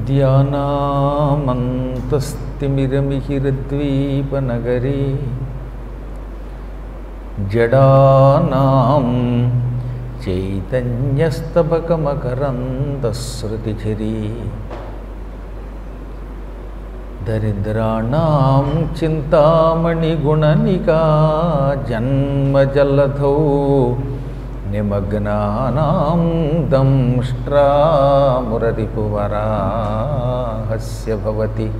విద్యానామంతస్తిమిరమిహిరద్వీపనగరీ జడానాం చైతన్యస్తబకమకరందశ్రుతిఝరీ దరిద్రాణం చింతామణిగుణనికా జన్మజలధౌ నిమగ్నానాం దంష్ట్రామురరిపువరాహస్య భవతి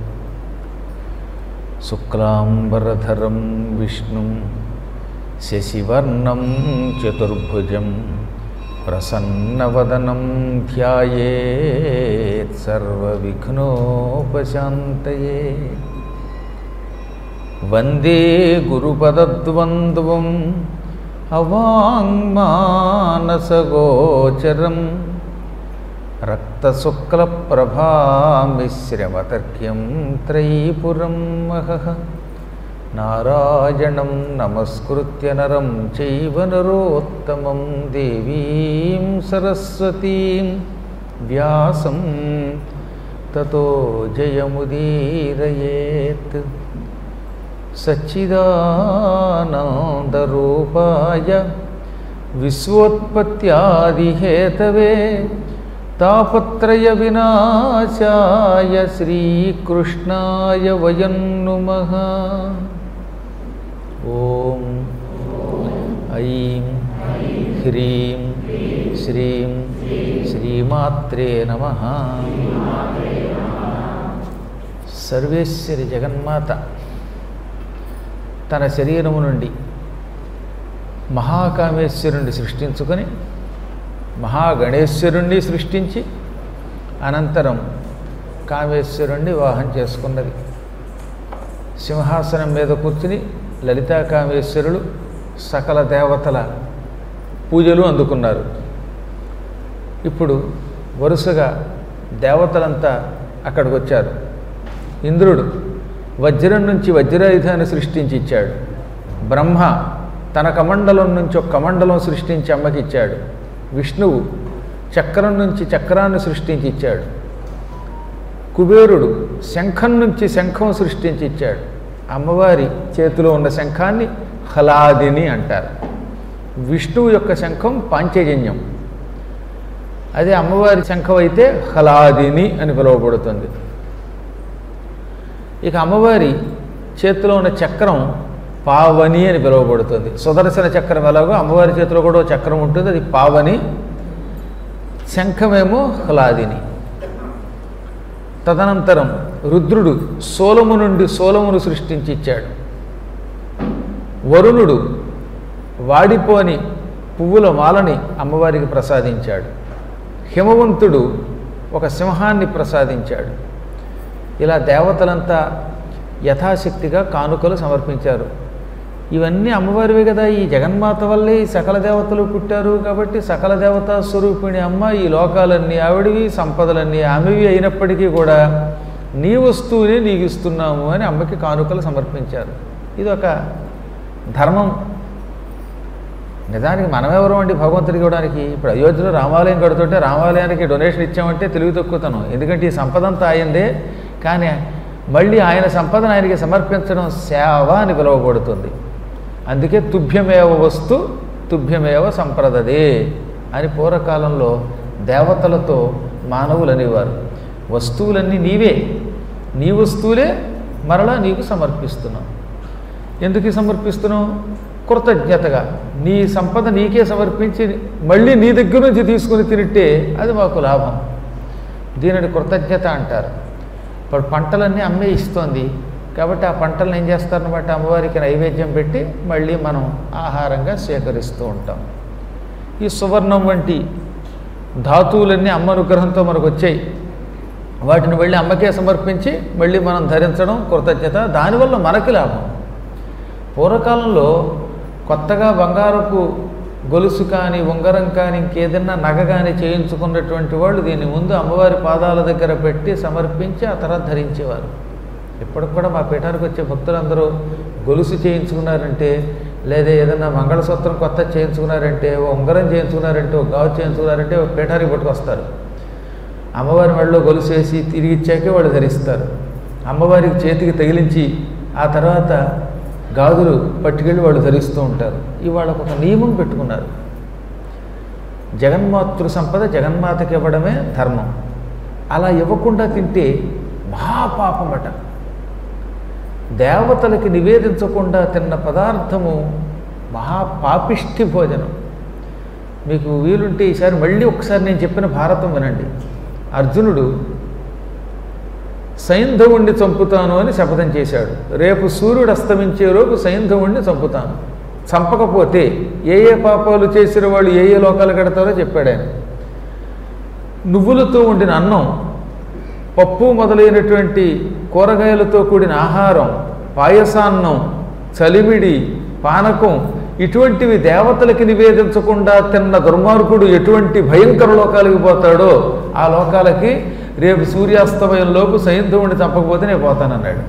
శుక్లాంబరధరం విష్ణుం శశివర్ణం చతుర్భుజం ప్రసన్నవదనం ధ్యాయేత్ సర్వవిఘ్నోపశాంతయే వందే గురుపదద్వంద్వం అవాంగ్మానసగోచరం రక్తశుక్లప్రభామిశ్రమతర్క్యం త్రైపురం మహః నారాయణం నమస్కృత్య నరం చైవ నరోత్తమం దేవీం సరస్వతీం వ్యాసం తతో జయముదీరయేత్ సచ్చిదానందరూపాయ విశ్వోత్పత్యాదిహేతవే తాపత్రయ వినాశాయ శ్రీకృష్ణాయ వయం నుమః ఓం ఐం హ్రీం శ్రీం శ్రీమాత్రే నమ సర్వేశ్వరి జగన్మాత తన శరీరము నుండి మహాకామేశ్వరుణ్ణి సృష్టించుకొని మహాగణేశ్వరుణ్ణి సృష్టించి అనంతరం కామేశ్వరుణ్ణి వివాహం చేసుకున్నది సింహాసనం మీద కూర్చుని లలితా కామేశ్వరులు సకల దేవతల పూజలు అందుకున్నారు ఇప్పుడు వరుసగా దేవతలంతా అక్కడికి వచ్చారు ఇంద్రుడు వజ్రం నుంచి వజ్రాయుధాన్ని సృష్టించి ఇచ్చాడు బ్రహ్మ తన కమండలం నుంచి ఒక కమండలం సృష్టించి అమ్మకి ఇచ్చాడు విష్ణువు చక్రం నుంచి చక్రాన్ని సృష్టించి ఇచ్చాడు కుబేరుడు శంఖం నుంచి శంఖం సృష్టించి ఇచ్చాడు అమ్మవారి చేతిలో ఉన్న శంఖాన్ని హలాదిని అంటారు విష్ణువు యొక్క శంఖం పాంచజన్యం అదే అమ్మవారి శంఖం అయితే హలాదిని అని పిలువబడుతుంది ఇక అమ్మవారి చేతిలో ఉన్న చక్రం పావని అని పిలువబడుతుంది సుదర్శన చక్రం ఎలాగో అమ్మవారి చేతిలో కూడా చక్రం ఉంటుంది అది పావని శంఖమేమో హ్లాదిని తదనంతరం రుద్రుడు సోలము నుండి సోలమును సృష్టించి ఇచ్చాడు వరుణుడు వాడిపోని పువ్వుల మాలని అమ్మవారికి ప్రసాదించాడు హిమవంతుడు ఒక సింహాన్ని ప్రసాదించాడు ఇలా దేవతలంతా యథాశక్తిగా కానుకలు సమర్పించారు ఇవన్నీ అమ్మవారివే కదా ఈ జగన్మాత వల్లే ఈ సకల దేవతలు పుట్టారు కాబట్టి సకల దేవతా స్వరూపిణి అమ్మ ఈ లోకాలన్నీ ఆవిడివి సంపదలన్నీ ఆమెవి అయినప్పటికీ కూడా నీ వస్తువునే నీకు ఇస్తున్నాము అని అమ్మకి కానుకలు సమర్పించారు ఇది ఒక ధర్మం నిజానికి మనమెవరు అండి భగవంతుడికి ఇవ్వడానికి ఇప్పుడు అయోధ్యలో రామాలయం కడుతుంటే రామాలయానికి డొనేషన్ ఇచ్చామంటే తెలివి తక్కువతనం ఎందుకంటే ఈ సంపద అంతా అయిందే కానీ మళ్ళీ ఆయన సంపదను ఆయనకి సమర్పించడం సేవ అని పిలువబడుతుంది అందుకే తుభ్యమేవ వస్తు తుభ్యమేవ సంప్రదదే అని పూర్వకాలంలో దేవతలతో మానవులు అనేవారు వస్తువులన్నీ నీవే నీ వస్తువులే మరలా నీకు సమర్పిస్తున్నాం ఎందుకు సమర్పిస్తున్నాం కృతజ్ఞతగా నీ సంపద నీకే సమర్పించి మళ్ళీ నీ దగ్గర నుంచి తీసుకుని తింటే అది మాకు లాభం దీనిని కృతజ్ఞత అంటారు ఇప్పుడు పంటలన్నీ అమ్మే ఇస్తోంది కాబట్టి ఆ పంటలను ఏం చేస్తారనమాట అమ్మవారికి నైవేద్యం పెట్టి మళ్ళీ మనం ఆహారంగా స్వీకరిస్తూ ఉంటాం ఈ సువర్ణం వంటి ధాతువులన్నీ అమ్మ అనుగ్రహంతో మనకు వచ్చాయి వాటిని వెళ్ళి అమ్మకే సమర్పించి మళ్ళీ మనం ధరించడం కృతజ్ఞత దానివల్ల మనకి లాభం పూర్వకాలంలో కొత్తగా బంగారపు గొలుసు కానీ ఉంగరం కానీ ఇంకేదన్నా నగ కానీ చేయించుకున్నటువంటి వాళ్ళు దీన్ని ముందు అమ్మవారి పాదాల దగ్గర పెట్టి సమర్పించి ఆ తర్వాత ధరించేవారు ఇప్పటికి కూడా మా పీఠానికి వచ్చే భక్తులందరూ గొలుసు చేయించుకున్నారంటే లేదా ఏదన్నా మంగళసూత్రం కొత్త చేయించుకున్నారంటే ఓ ఉంగరం చేయించుకున్నారంటే ఓ గాజు చేయించుకున్నారంటే ఓ పీఠానికి పట్టుకొస్తారు అమ్మవారి మెడలో గొలుసు వేసి తిరిగి ఇచ్చాకే వాళ్ళు ధరిస్తారు అమ్మవారికి చేతికి తగిలించి ఆ తర్వాత గాజులు పట్టుకెళ్ళి వాళ్ళు ధరిస్తూ ఉంటారు ఇవాళ ఒక నియమం పెట్టుకున్నారు జగన్మాతృ సంపద జగన్మాతకి ఇవ్వడమే ధర్మం అలా ఇవ్వకుండా తింటే మహాపాపమట దేవతలకి నివేదించకుండా తిన్న పదార్థము మహాపాపిష్టి భోజనం మీకు వీలుంటే ఈసారి మళ్ళీ ఒకసారి నేను చెప్పిన భారతం వినండి అర్జునుడు సైంధవుణ్ణి చంపుతాను అని శపథం చేశాడు రేపు సూర్యుడు అస్తమించేలోపు సైంధవుణ్ణి చంపుతాను చంపకపోతే ఏ ఏ పాపాలు చేసిన వాళ్ళు ఏ ఏ లోకాలు కడతారో చెప్పాడు ఆయన నువ్వులతో ఉండిన అన్నం పప్పు మొదలైనటువంటి కూరగాయలతో కూడిన ఆహారం పాయసాన్నం చలిమిడి పానకం ఇటువంటివి దేవతలకి నివేదించకుండా తిన్న దుర్మార్గుడు ఎటువంటి భయంకర లోకాలకి పోతాడో ఆ లోకాలకి రేపు సూర్యాస్తమయంలోపు సైంధవుడిని చంపకపోతే నేను పోతానన్నాడు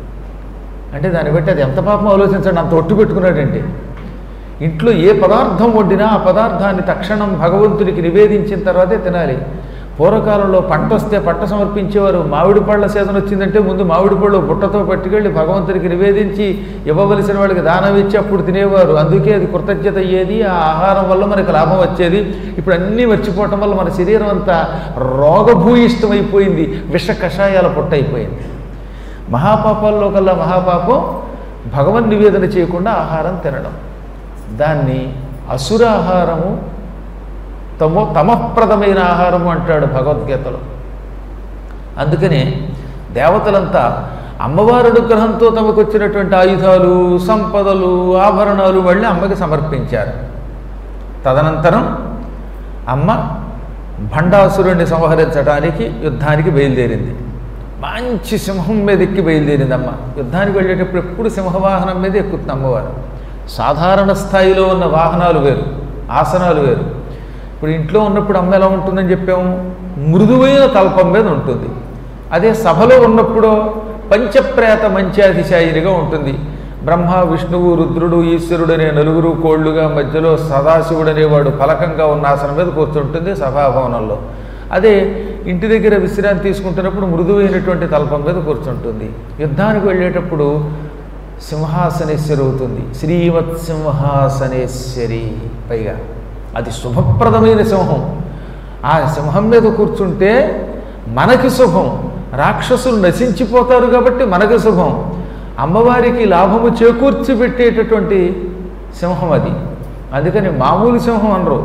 అంటే దాన్ని బట్టి అది ఎంత పాపం ఆలోచించండి అంత ఒట్టు పెట్టుకున్నాడంటే ఇంట్లో ఏ పదార్థం వండినా ఆ పదార్థాన్ని తక్షణం భగవంతుడికి నివేదించిన తర్వాతే తినాలి పూర్వకాలంలో పంట వస్తే పంట సమర్పించేవారు మామిడి పళ్ళ సీజన్ వచ్చిందంటే ముందు మామిడి పళ్ళు బుట్టతో పట్టుకెళ్ళి భగవంతుడికి నివేదించి ఇవ్వవలసిన వాళ్ళకి దానం ఇచ్చి అప్పుడు తినేవారు అందుకే అది కృతజ్ఞత అయ్యేది ఆ ఆహారం వల్ల మనకి లాభం వచ్చేది ఇప్పుడు అన్నీ మర్చిపోవటం వల్ల మన శరీరం అంతా రోగభూయిష్టమైపోయింది విష కషాయాల పుట్ట అయిపోయింది మహాపాపాల్లో కల్లా మహాపాపం భగవన్ నివేదన చేయకుండా ఆహారం తినడం దాన్ని అసురాహారము తమో తమప్రదమైన ఆహారము అంటాడు భగవద్గీతలో అందుకనే దేవతలంతా అమ్మవారి అనుగ్రహంతో తమకు వచ్చినటువంటి ఆయుధాలు సంపదలు ఆభరణాలు మళ్ళీ అమ్మకి సమర్పించారు తదనంతరం అమ్మ భండాసురుణ్ణి సంహరించడానికి యుద్ధానికి బయలుదేరింది మంచి సింహం మీద ఎక్కి బయలుదేరింది అమ్మ యుద్ధానికి వెళ్ళేటప్పుడు ఎప్పుడు సింహవాహనం మీద ఎక్కుతుంది అమ్మవారు సాధారణ స్థాయిలో ఉన్న వాహనాలు వేరు ఆసనాలు వేరు ఇప్పుడు ఇంట్లో ఉన్నప్పుడు అమ్మ ఎలా ఉంటుందని చెప్పాము మృదువైన తల్పం మీద ఉంటుంది అదే సభలో ఉన్నప్పుడు పంచప్రేత మంచాధిశాయినిగా ఉంటుంది బ్రహ్మ విష్ణువు రుద్రుడు ఈశ్వరుడు అనే నలుగురు కోళ్ళుగా మధ్యలో సదాశివుడు అనేవాడు ఫలకంగా ఉన్న ఆసనం మీద కూర్చుంటుంది సభాభవనంలో అదే ఇంటి దగ్గర విశ్రాంతి తీసుకుంటున్నప్పుడు మృదువైనటువంటి తల్పం మీద కూర్చుంటుంది యుద్ధానికి వెళ్ళేటప్పుడు సింహాసనేశ్వరి అవుతుంది శ్రీమత్ సింహాసనేశ్వరి పైగా అది శుభప్రదమైన సింహం ఆ సింహం మీద కూర్చుంటే మనకి శుభం రాక్షసులు నశించిపోతారు కాబట్టి మనకి శుభం అమ్మవారికి లాభము చేకూర్చి పెట్టేటటువంటి సింహం అది అందుకని మామూలు సింహం అనరు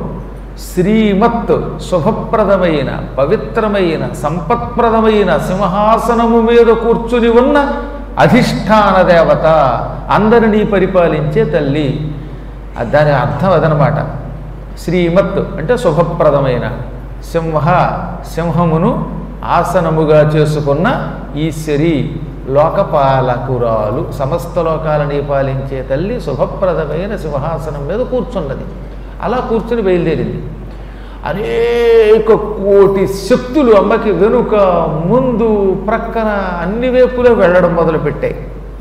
శ్రీమత్ శుభప్రదమైన పవిత్రమైన సంపత్ప్రదమైన సింహాసనము మీద కూర్చుని ఉన్న అధిష్టాన దేవత అందరినీ పరిపాలించే తల్లి దాని అర్థం అదనమాట శ్రీమత్ అంటే శుభప్రదమైన సింహ సింహమును ఆసనముగా చేసుకున్న ఈశ్వరి లోకపాలకురాలు సమస్త లోకాలని పాలించే తల్లి శుభప్రదమైన సింహాసనం మీద కూర్చున్నది అలా కూర్చుని బయలుదేరింది అనేక కోటి శక్తులు అమ్మకి వెనుక ముందు ప్రక్కన అన్ని వైపులో వెళ్ళడం మొదలుపెట్టాయి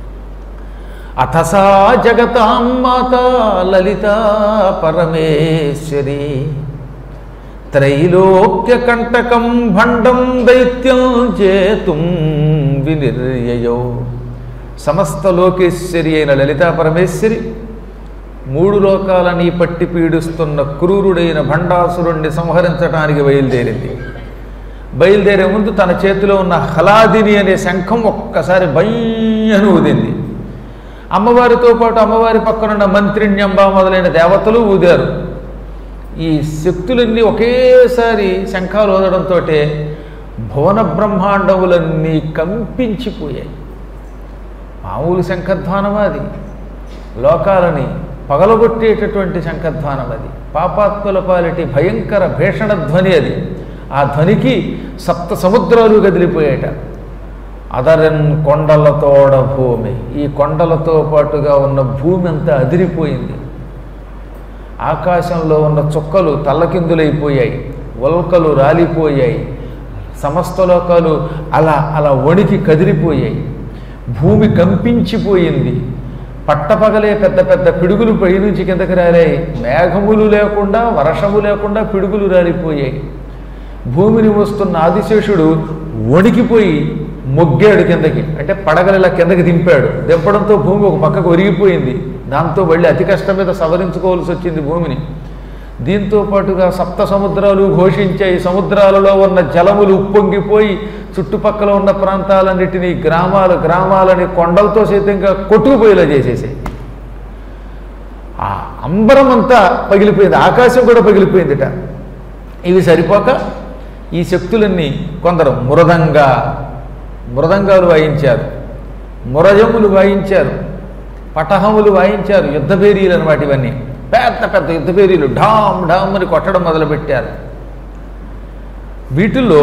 అథసా జగతాం మాత లలిత పరమేశ్వరి త్రైలోక్య కంటకం భండం దైత్యం చేతుం వినిర్యయో సమస్త లోకేశ్వరి అయిన లలితా పరమేశ్వరి మూడు లోకాలని పట్టి పీడిస్తున్న క్రూరుడైన భండాసురుణ్ణి సంహరించడానికి బయలుదేరింది బయలుదేరే ముందు తన చేతిలో ఉన్న హలాదిని అనే శంఖం ఒక్కసారి భయ్యను ఊదింది అమ్మవారితో పాటు అమ్మవారి పక్కనున్న మంత్రిణ్యంబ మొదలైన దేవతలు ఊదారు ఈ శక్తులన్నీ ఒకేసారి శంఖాలు ఊదడంతో భువన బ్రహ్మాండములన్నీ కంపించిపోయాయి మామూలు శంఖధ్వానమా అది లోకాలని పగలగొట్టేటటువంటి శంఖధ్వానం అది పాపాత్ముల పాలిటి భయంకర భీషణ ధ్వని అది ఆ ధ్వనికి సప్త సముద్రాలు కదిలిపోయాట అదరన్ కొండలతోడ భూమి ఈ కొండలతో పాటుగా ఉన్న భూమి అంతా అదిరిపోయింది ఆకాశంలో ఉన్న చుక్కలు తల్లకిందులైపోయాయి ఉల్కలు రాలిపోయాయి సమస్త లోకాలు అలా అలా వణికి కదిలిపోయాయి భూమి కంపించిపోయింది పట్టపగలే పెద్ద పెద్ద పిడుగులు పైనుంచి కిందకి రాలాయి మేఘములు లేకుండా వర్షము లేకుండా పిడుగులు రాలిపోయాయి భూమిని మోస్తున్న ఆదిశేషుడు వణికిపోయి మొగ్గాడు కిందకి అంటే పడగలిలా కిందకి దింపాడు దింపడంతో భూమి ఒక పక్కకు ఒరిగిపోయింది దాంతో మళ్ళీ అతి కష్టం మీద సవరించుకోవాల్సి వచ్చింది భూమిని దీంతో పాటుగా సప్త సముద్రాలు ఘోషించాయి సముద్రాలలో ఉన్న జలములు ఉప్పొంగిపోయి చుట్టుపక్కల ఉన్న ప్రాంతాలన్నిటినీ గ్రామాలు గ్రామాలని కొండలతో సైతంగా కొట్టుకుపోయేలా చేసేసాయి ఆ అంబరం అంతా పగిలిపోయింది ఆకాశం కూడా పగిలిపోయిందిట ఇవి సరిపోక ఈ శక్తులన్నీ కొందరు మృదంగా మృదంగాలు వాయించారు మురజములు వాయించారు పటహములు వాయించారు యుద్ధభేరీలు అనమాట ఇవన్నీ పెద్ద పెద్ద యుద్ధభేరీలు ఢామ్ ఢామ్ అని కొట్టడం మొదలుపెట్టారు వీటిల్లో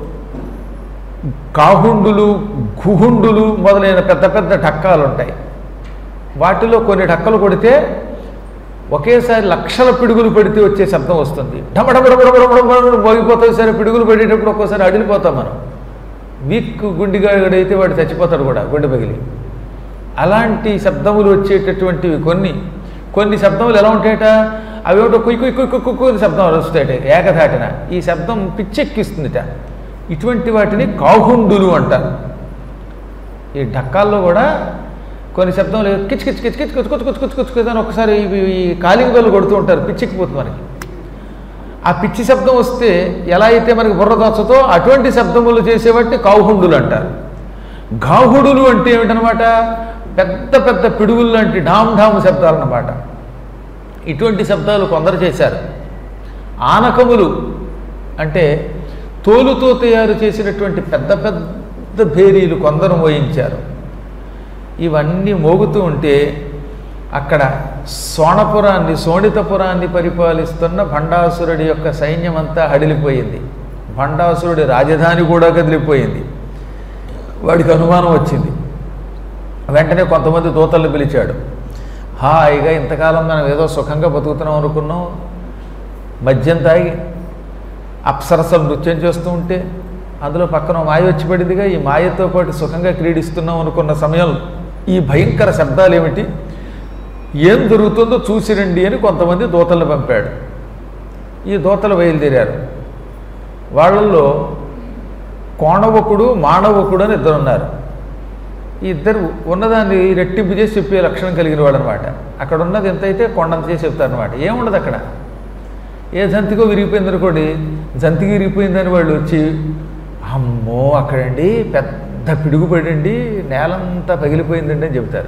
కాహుండులు గుహుండులు మొదలైన పెద్ద పెద్ద ఢక్కాలు ఉంటాయి వాటిలో కొన్ని ఢక్కలు కొడితే ఒకేసారి లక్షల పిడుగులు పడితే వచ్చే శబ్దం వస్తుంది ఢమఢమఢమఢమఢమఢమఢ మోగిపోతాయి సరే పిడుగులు పడేటప్పుడు ఒక్కోసారి అడిలిపోతాం మనం వీక్ గుండిగాడైతే వాడు చచ్చిపోతాడు కూడా గుండె పగిలి అలాంటి శబ్దములు వచ్చేటటువంటివి కొన్ని కొన్ని శబ్దములు ఎలా ఉంటాయట అవేమిటో కుయ్ కుయ్ కుయ్ కుయ్ కుయ్ అని శబ్దం వస్తాయట ఏకధాటిన ఈ శబ్దం పిచ్చెక్కిస్తుందిట ఇటువంటి వాటిని కాహుండులు అంటారు ఈ ఢక్కాల్లో కూడా కొన్ని శబ్దాలు కిచ్ కిచ్ కిచ్ కిచ్ కుచ్ కుచ్ కుచ్ కుచ్ కుచ్ కుచ్ అని ఒకసారి ఇవి ఈ కాలింగ్ బెల్లు కొడుతూ ఉంటారు పిచ్చెక్కిపోతుంది మనకి ఆ పిచ్చి శబ్దం వస్తే ఎలా అయితే మనకి బుర్ర దోచతో అటువంటి శబ్దములు చేసేవాటి కాహుండులు అంటారు గాహుడులు అంటే ఏమిటనమాట పెద్ద పెద్ద పిడుగులు లాంటి ఢామ్ ఢామ్ శబ్దాలు అన్నమాట ఇటువంటి శబ్దాలు కొందరు చేశారు ఆనకములు అంటే తోలుతో తయారు చేసినటువంటి పెద్ద పెద్ద భేరీలు కొందరు మోయించారు ఇవన్నీ మోగుతూ ఉంటే అక్కడ సోణపురాన్ని సోణితపురాన్ని పరిపాలిస్తున్న భండాసురుడి యొక్క సైన్యం అంతా హడిలిపోయింది భండాసురుడి రాజధాని కూడా కదిలిపోయింది వాడికి అనుమానం వచ్చింది వెంటనే కొంతమంది దూతలు పిలిచాడు హాయిగా ఇంతకాలం మనం ఏదో సుఖంగా బతుకుతున్నాం అనుకున్నాం మద్యం తాగి అప్సరసలు నృత్యం చేస్తూ ఉంటే అందులో పక్కన ఓ మాయ వచ్చి పడిందిగా ఈ మాయతో పాటు సుఖంగా క్రీడిస్తున్నాం అనుకున్న సమయంలో ఈ భయంకర శబ్దాలు ఏమిటి ఏం జరుగుతుందో చూసిరండి అని కొంతమంది దూతలను పంపాడు ఈ దూతలు బయలుదేరారు వాళ్ళల్లో కోణవకుడు మానవకుడు అని ఇద్దరు ఉన్నారు ఈ ఇద్దరు ఉన్నదాన్ని రెట్టింపు చేసి చెప్పే లక్షణం కలిగిన వాడు అనమాట అక్కడ ఉన్నది ఎంతైతే కొండంత చేసి చెప్తారనమాట ఏముండదు అక్కడ ఏ జంతికో విరిగిపోయింది అనుకోండి జంతికి విరిగిపోయిందని వాళ్ళు వచ్చి అమ్మో అక్కడండి పెద్ద పిడుగు పడండి నేలంతా పగిలిపోయిందండి అని చెబుతారు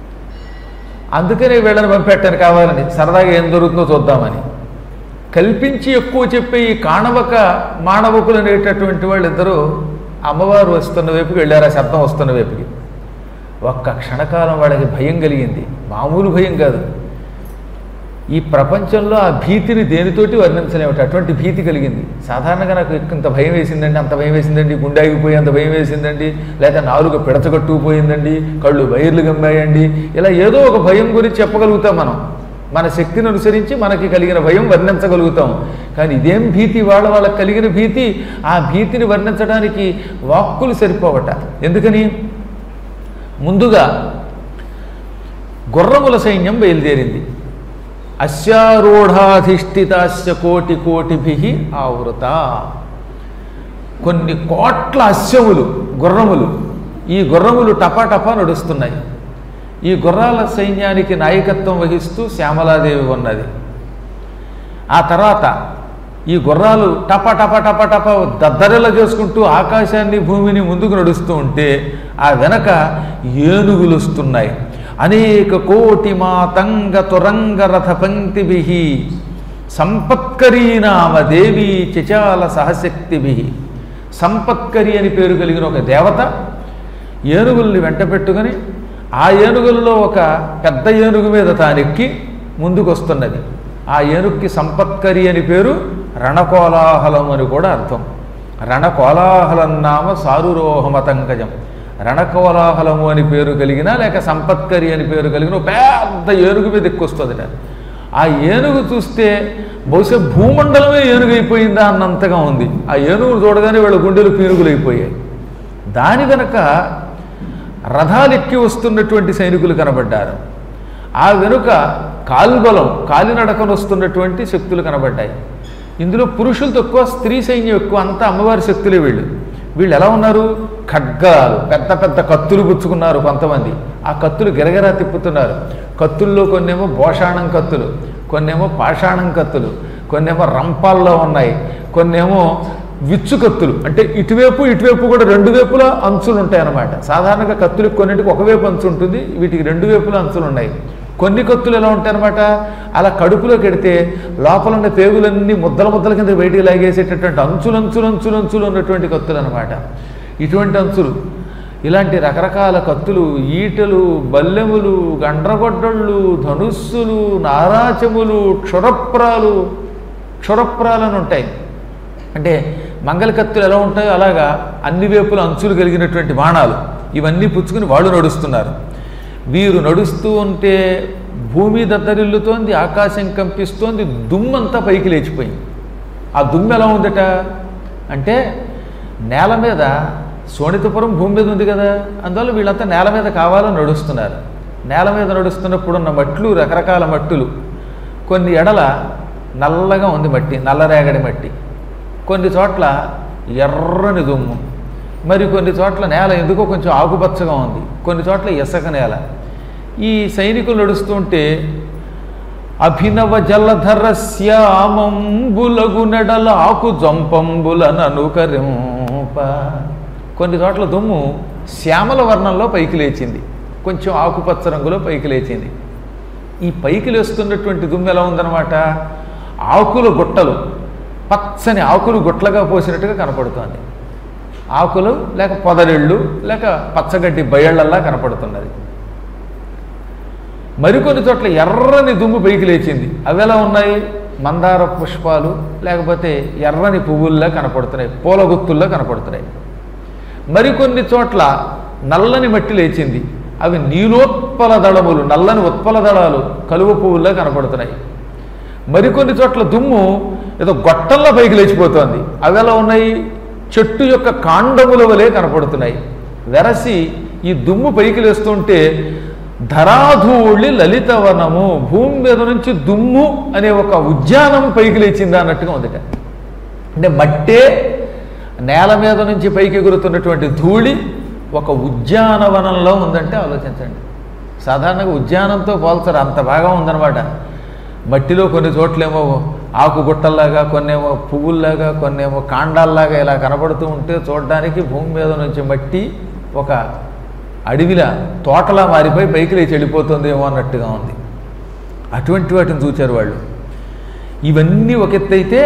అందుకనే వీళ్ళని పంపెట్టాను కావాలని సరదాగా ఏం జరుగుతుందో చూద్దామని కల్పించి ఎక్కువ చెప్పే ఈ కాణవక మానవకులు అనేటటువంటి వాళ్ళిద్దరూ అమ్మవారు వస్తున్న వైపుకి వెళ్ళారు ఆ శబ్దం వస్తున్న వైపుకి ఒక్క క్షణకాలం వాళ్ళకి భయం కలిగింది మామూలు భయం కాదు ఈ ప్రపంచంలో ఆ భీతిని దేనితోటి వర్ణించలేమట అటువంటి భీతి కలిగింది సాధారణంగా నాకు ఇంత భయం వేసిందండి అంత భయం వేసిందండి గుండె ఆగిపోయి అంత భయం వేసిందండి లేదా నాలుగు పిడచగట్టుకుపోయిందండి కళ్ళు వైర్లు గమ్మాయండి ఇలా ఏదో ఒక భయం గురించి చెప్పగలుగుతాం మనం మన శక్తిని అనుసరించి మనకి కలిగిన భయం వర్ణించగలుగుతాం కానీ ఇదేం భీతి వాళ్ళ వాళ్ళకి కలిగిన భీతి ఆ భీతిని వర్ణించడానికి వాక్కులు సరిపోవట ఎందుకని ముందుగా గుర్రముల సైన్యం బయలుదేరింది అశ్వారూఢాధిష్ఠితాస్య కోటి కోటిభి ఆవృత కొన్ని కోట్ల అశ్వములు గుర్రములు ఈ గుర్రములు టపాటపా నడుస్తున్నాయి ఈ గుర్రాల సైన్యానికి నాయకత్వం వహిస్తూ శ్యామలాదేవి ఉన్నది ఆ తర్వాత ఈ గుర్రాలు టప టప టప టప దద్దరిలా చేసుకుంటూ ఆకాశాన్ని భూమిని ముందుకు నడుస్తూ ఉంటే ఆ వెనక ఏనుగులు వస్తున్నాయి అనేక కోటి మాతంగ తురంగ రథ పంక్తిభి సంపత్కరీ నామ దేవి చచాల సహశక్తిభి సంపత్కరి అని పేరు కలిగిన ఒక దేవత ఏనుగుల్ని వెంట పెట్టుకొని ఆ ఏనుగుల్లో ఒక పెద్ద ఏనుగు మీద తానెక్కి ముందుకు వస్తున్నది ఆ ఏనుగుకి సంపత్కరి అని పేరు రణకోలాహలం అని కూడా అర్థం రణకోలాహలం నామ సారురోహమతంగజం రణకోలాహలము అని పేరు కలిగిన లేక సంపత్కరి అని పేరు కలిగిన ఒక పెద్ద ఏనుగు మీద ఎక్కువస్తుందిట ఆ ఏనుగు చూస్తే బహుశా భూమండలమే ఏనుగు అయిపోయిందా అన్నంతగా ఉంది ఆ ఏనుగును చూడగానే వీళ్ళ గుండెలు పీనుగులు అయిపోయాయి దాని వెనక రథాలెక్కి వస్తున్నటువంటి సైనికులు కనబడ్డారు ఆ వెనుక కాల్బలం కాలినడకను వస్తున్నటువంటి శక్తులు కనబడ్డాయి ఇందులో పురుషులు తక్కువ స్త్రీ సైన్యం ఎక్కువ అంతా అమ్మవారి శక్తులే వీళ్ళు వీళ్ళు ఎలా ఉన్నారు ఖడ్గాలు పెద్ద పెద్ద కత్తులు పుచ్చుకున్నారు కొంతమంది ఆ కత్తులు గిరగిరా తిప్పుతున్నారు కత్తుల్లో కొన్నేమో భోషాణం కత్తులు కొన్నేమో పాషాణం కత్తులు కొన్నేమో రంపాల్లో ఉన్నాయి కొన్నేమో విచ్చు కత్తులు అంటే ఇటువైపు ఇటువైపు కూడా రెండు వైపులా అంచులు ఉంటాయి అన్నమాట సాధారణంగా కత్తులకు కొన్నింటికి ఒకవైపు అంచు ఉంటుంది వీటికి రెండు వైపులా అంచులు ఉన్నాయి కొన్ని కత్తులు ఎలా ఉంటాయన్నమాట అలా కడుపులోకి ఎడితే లోపల ఉన్న పేగులన్నీ ముద్దల ముద్దల కింద బయటికి లాగేసేటటువంటి అంచులు అంచులు అంచులు అంచులు ఉన్నటువంటి కత్తులు అనమాట ఇటువంటి అంచులు ఇలాంటి రకరకాల కత్తులు ఈటలు బల్లెములు గండ్రగొడ్డళ్ళు ధనుస్సులు నారాచములు క్షురప్రాలు క్షురప్రాలను ఉంటాయి అంటే మంగళ కత్తులు ఎలా ఉంటాయో అలాగా అన్ని వైపుల అంచులు కలిగినటువంటి బాణాలు ఇవన్నీ పుచ్చుకుని వాళ్ళు నడుస్తున్నారు వీరు నడుస్తూ ఉంటే భూమి దద్దరిల్లుతోంది ఆకాశం కంపిస్తోంది దుమ్మంతా పైకి లేచిపోయింది ఆ దుమ్ము ఎలా ఉందట అంటే నేల మీద సోనితపురం భూమి మీద ఉంది కదా అందువల్ల వీళ్ళంతా నేల మీద కావాలని నడుస్తున్నారు నేల మీద నడుస్తున్నప్పుడు ఉన్న మట్లు రకరకాల మట్టులు కొన్ని ఎడల నల్లగా ఉంది మట్టి నల్లరేగడి మట్టి కొన్ని చోట్ల ఎర్రని దుమ్ము మరి కొన్ని చోట్ల నేల ఎందుకో కొంచెం ఆకుపచ్చగా ఉంది కొన్ని చోట్ల ఇసక నేల ఈ సైనికులు నడుస్తుంటే అభినవ జలధర శ్యామంబులగు నెడల ఆకు జంపంబులననుకరింప కొన్ని చోట్ల దుమ్ము శ్యామల వర్ణంలో పైకి లేచింది కొంచెం ఆకుపచ్చ రంగులో పైకి లేచింది ఈ పైకి లేస్తున్నటువంటి దుమ్ము ఎలా ఉందన్నమాట ఆకుల గుట్టలు పచ్చని ఆకులు గుట్లగా పోసినట్టుగా కనపడుతోంది ఆకులు లేక పొదరిళ్ళు లేక పచ్చగడ్డి బయళ్ళల్లా కనపడుతున్నది మరికొన్ని చోట్ల ఎర్రని దుమ్ము పైకి లేచింది అవి ఎలా ఉన్నాయి మందార పుష్పాలు లేకపోతే ఎర్రని పువ్వుల్లా కనపడుతున్నాయి పూల గుత్తుల్లా కనపడుతున్నాయి మరికొన్ని చోట్ల నల్లని మట్టి లేచింది అవి నీలోత్పల దళములు నల్లని ఉత్పల దళాలు కలువ పువ్వుల్లా కనపడుతున్నాయి మరికొన్ని చోట్ల దుమ్ము ఏదో గొట్టంలో పైకి లేచిపోతోంది అవి ఎలా ఉన్నాయి చెట్టు యొక్క కాండముల వలె కనపడుతున్నాయి వెరసి ఈ దుమ్ము పైకి లేస్తుంటే ధరాధూళి లలితవనము భూమి మీద నుంచి దుమ్ము అనే ఒక ఉద్యానం పైకి లేచిందా అన్నట్టుగా ఉందిట అంటే మట్టే నేల మీద నుంచి పైకి ఎగురుతున్నటువంటి ధూళి ఒక ఉద్యానవనంలో ఉందంటే ఆలోచించండి సాధారణంగా ఉద్యానంతో పోల్చరు అంత బాగా ఉందన్నమాట మట్టిలో కొన్ని చోట్లేమో ఆకు గుట్టల్లాగా కొన్నేమో పువ్వుల్లాగా కొన్నేమో కాండాల్లాగా ఇలా కనపడుతూ ఉంటే చూడడానికి భూమి మీద నుంచి మట్టి ఒక అడవిలా తోటలా మారిపోయి పైకి లేచి వెళ్ళిపోతుందేమో అన్నట్టుగా ఉంది అటువంటి వాటిని చూచారు వాళ్ళు ఇవన్నీ ఒక ఎత్తైతే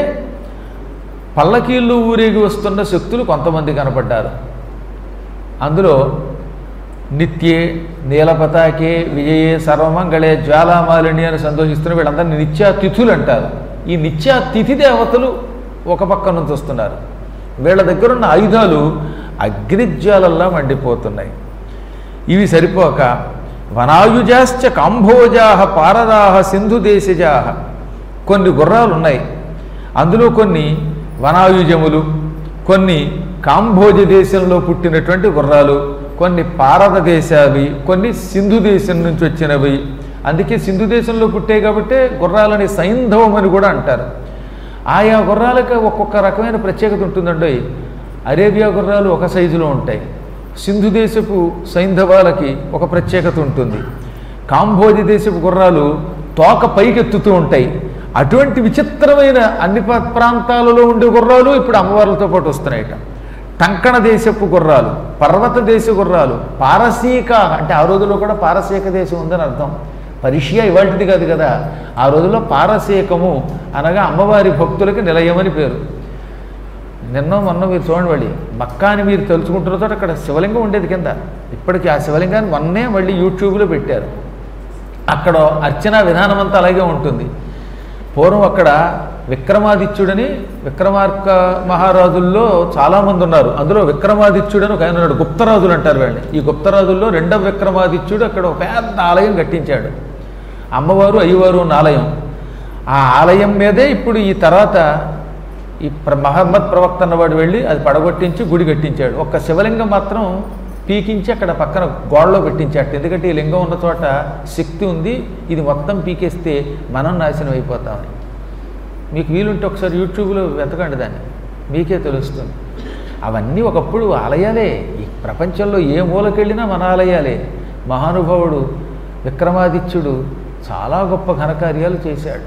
పల్లకీళ్ళు ఊరేగి వస్తున్న శక్తులు కొంతమంది కనపడ్డారు అందులో నిత్యే నీలపతాకే విజయే సర్వమంగళే జ్వాలామాలిని అని సంతోషిస్తున్న వీళ్ళందరినీ నిత్యాతిథులు అంటారు ఈ నిత్యాతిథి దేవతలు ఒక పక్క నుంచి వస్తున్నారు వీళ్ళ దగ్గర ఉన్న ఆయుధాలు అగ్నిజ్వాలల్లా మండిపోతున్నాయి ఇవి సరిపోక వనాయుజాశ్చ కాంభోజాహ పారదాహ సింధు దేశజాహ కొన్ని గుర్రాలు ఉన్నాయి అందులో కొన్ని వనాయుజములు కొన్ని కాంభోజ దేశంలో పుట్టినటువంటి గుర్రాలు కొన్ని పారద దేశావి కొన్ని సింధు దేశం నుంచి వచ్చినవి అందుకే సింధు దేశంలో పుట్టాయి కాబట్టి గుర్రాలని సైంధవం అని కూడా అంటారు ఆయా గుర్రాలకు ఒక్కొక్క రకమైన ప్రత్యేకత ఉంటుందండి అరేబియా గుర్రాలు ఒక సైజులో ఉంటాయి సింధు దేశపు సైంధవాలకి ఒక ప్రత్యేకత ఉంటుంది కాంబోజి దేశపు గుర్రాలు తోక పైకెత్తుతూ ఉంటాయి అటువంటి విచిత్రమైన అన్ని ప్రా- ప్రాంతాలలో ఉండే గుర్రాలు ఇప్పుడు అమ్మవార్లతో పాటు వస్తున్నాయట టంకణ దేశపు గుర్రాలు పర్వత దేశ గుర్రాలు పారసీక అంటే ఆ రోజుల్లో కూడా పారసీక దేశం ఉందని అర్థం పర్షియా ఇవాటిది కాదు కదా ఆ రోజుల్లో పారసీకము అనగా అమ్మవారి భక్తులకి నిలయమని పేరు నిన్నో మొన్న మీరు చూడండి మళ్ళీ మక్కా అని మీరు తెలుసుకుంటున్న చోట అక్కడ శివలింగం ఉండేది కింద ఇప్పటికీ ఆ శివలింగాన్ని మొన్నే మళ్ళీ యూట్యూబ్లో పెట్టారు అక్కడ అర్చన విధానం అంతా అలాగే ఉంటుంది పూర్వం అక్కడ విక్రమాదిత్యుడని విక్రమార్క మహారాజుల్లో చాలామంది ఉన్నారు అందులో విక్రమాదిత్యుడని ఒక ఆయన ఉన్నాడు గుప్తరాజులు అంటారు వీళ్ళని ఈ గుప్తరాజుల్లో రెండవ విక్రమాదిత్యుడు అక్కడ ఒక పెద్ద ఆలయం కట్టించాడు అమ్మవారు అయ్యవారు ఉన్న ఆలయం ఆ ఆలయం మీదే ఇప్పుడు ఈ తర్వాత ఈ ప్ర మహమ్మద్ ప్రవక్త అన్నవాడు వెళ్ళి అది పడగొట్టించి గుడి కట్టించాడు ఒక్క శివలింగం మాత్రం పీకించి అక్కడ పక్కన గోడలో పెట్టించాడు ఎందుకంటే ఈ లింగం ఉన్న చోట శక్తి ఉంది ఇది మొత్తం పీకేస్తే మనం నాశనం అయిపోతామని మీకు వీలుంటే ఒకసారి యూట్యూబ్లో వెతకండి దాన్ని మీకే తెలుస్తుంది అవన్నీ ఒకప్పుడు ఆలయాలే ఈ ప్రపంచంలో ఏ మూలకెళ్ళినా మన ఆలయాలే మహానుభావుడు విక్రమాదిత్యుడు చాలా గొప్ప ఘనకార్యాలు చేశాడు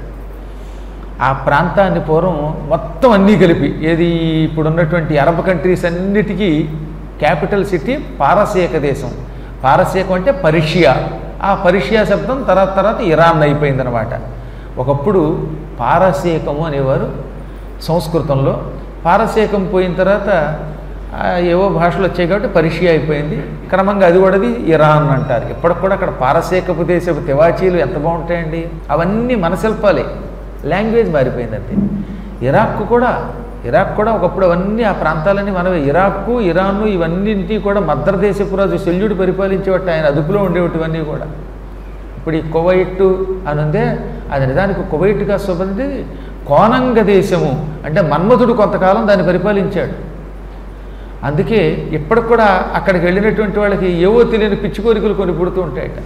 ఆ ప్రాంతాన్ని పూర్వం మొత్తం అన్నీ కలిపి ఏది ఇప్పుడున్నటువంటి అరబ్ కంట్రీస్ అన్నిటికీ క్యాపిటల్ సిటీ పారసీక దేశం పారసీకం అంటే పర్షియా ఆ పర్షియా శబ్దం తర్వాత తర్వాత ఇరాన్ అయిపోయిందనమాట ఒకప్పుడు పారసీకము అనేవారు సంస్కృతంలో పారసీకం పోయిన తర్వాత ఆ, ఏవో భాషలు వచ్చాయి కాబట్టి పర్షియా అయిపోయింది క్రమంగా అది కూడా ఇరాన్ అంటారు ఇప్పటికి కూడా అక్కడ పారసీకపు దేశపు తివాచీలు ఎంత బాగుంటాయండి అవన్నీ మన శిల్పాలే లాంగ్వేజ్ మారిపోయింది అంతే ఇరాక్ కూడా ఇరాక్ కూడా ఒకప్పుడు అవన్నీ ఆ ప్రాంతాలన్నీ మనవే ఇరాక్కు ఇరాను ఇవన్నింటి కూడా మద్రదేశపు రాజు శల్యుడు పరిపాలించేవాటి ఆయన అదుపులో ఉండేటివన్నీ కూడా ఇప్పుడు ఈ కువైట్ అని ఉందే అది నిజానికి కువైట్గా సుబంది కోనంగ దేశము అంటే మన్మధుడు కొంతకాలం దాన్ని పరిపాలించాడు అందుకే ఇప్పటికి కూడా అక్కడికి వెళ్ళినటువంటి వాళ్ళకి ఏవో తెలియని పిచ్చి కోరికలు కొన్ని పుడుతూ ఉంటాయట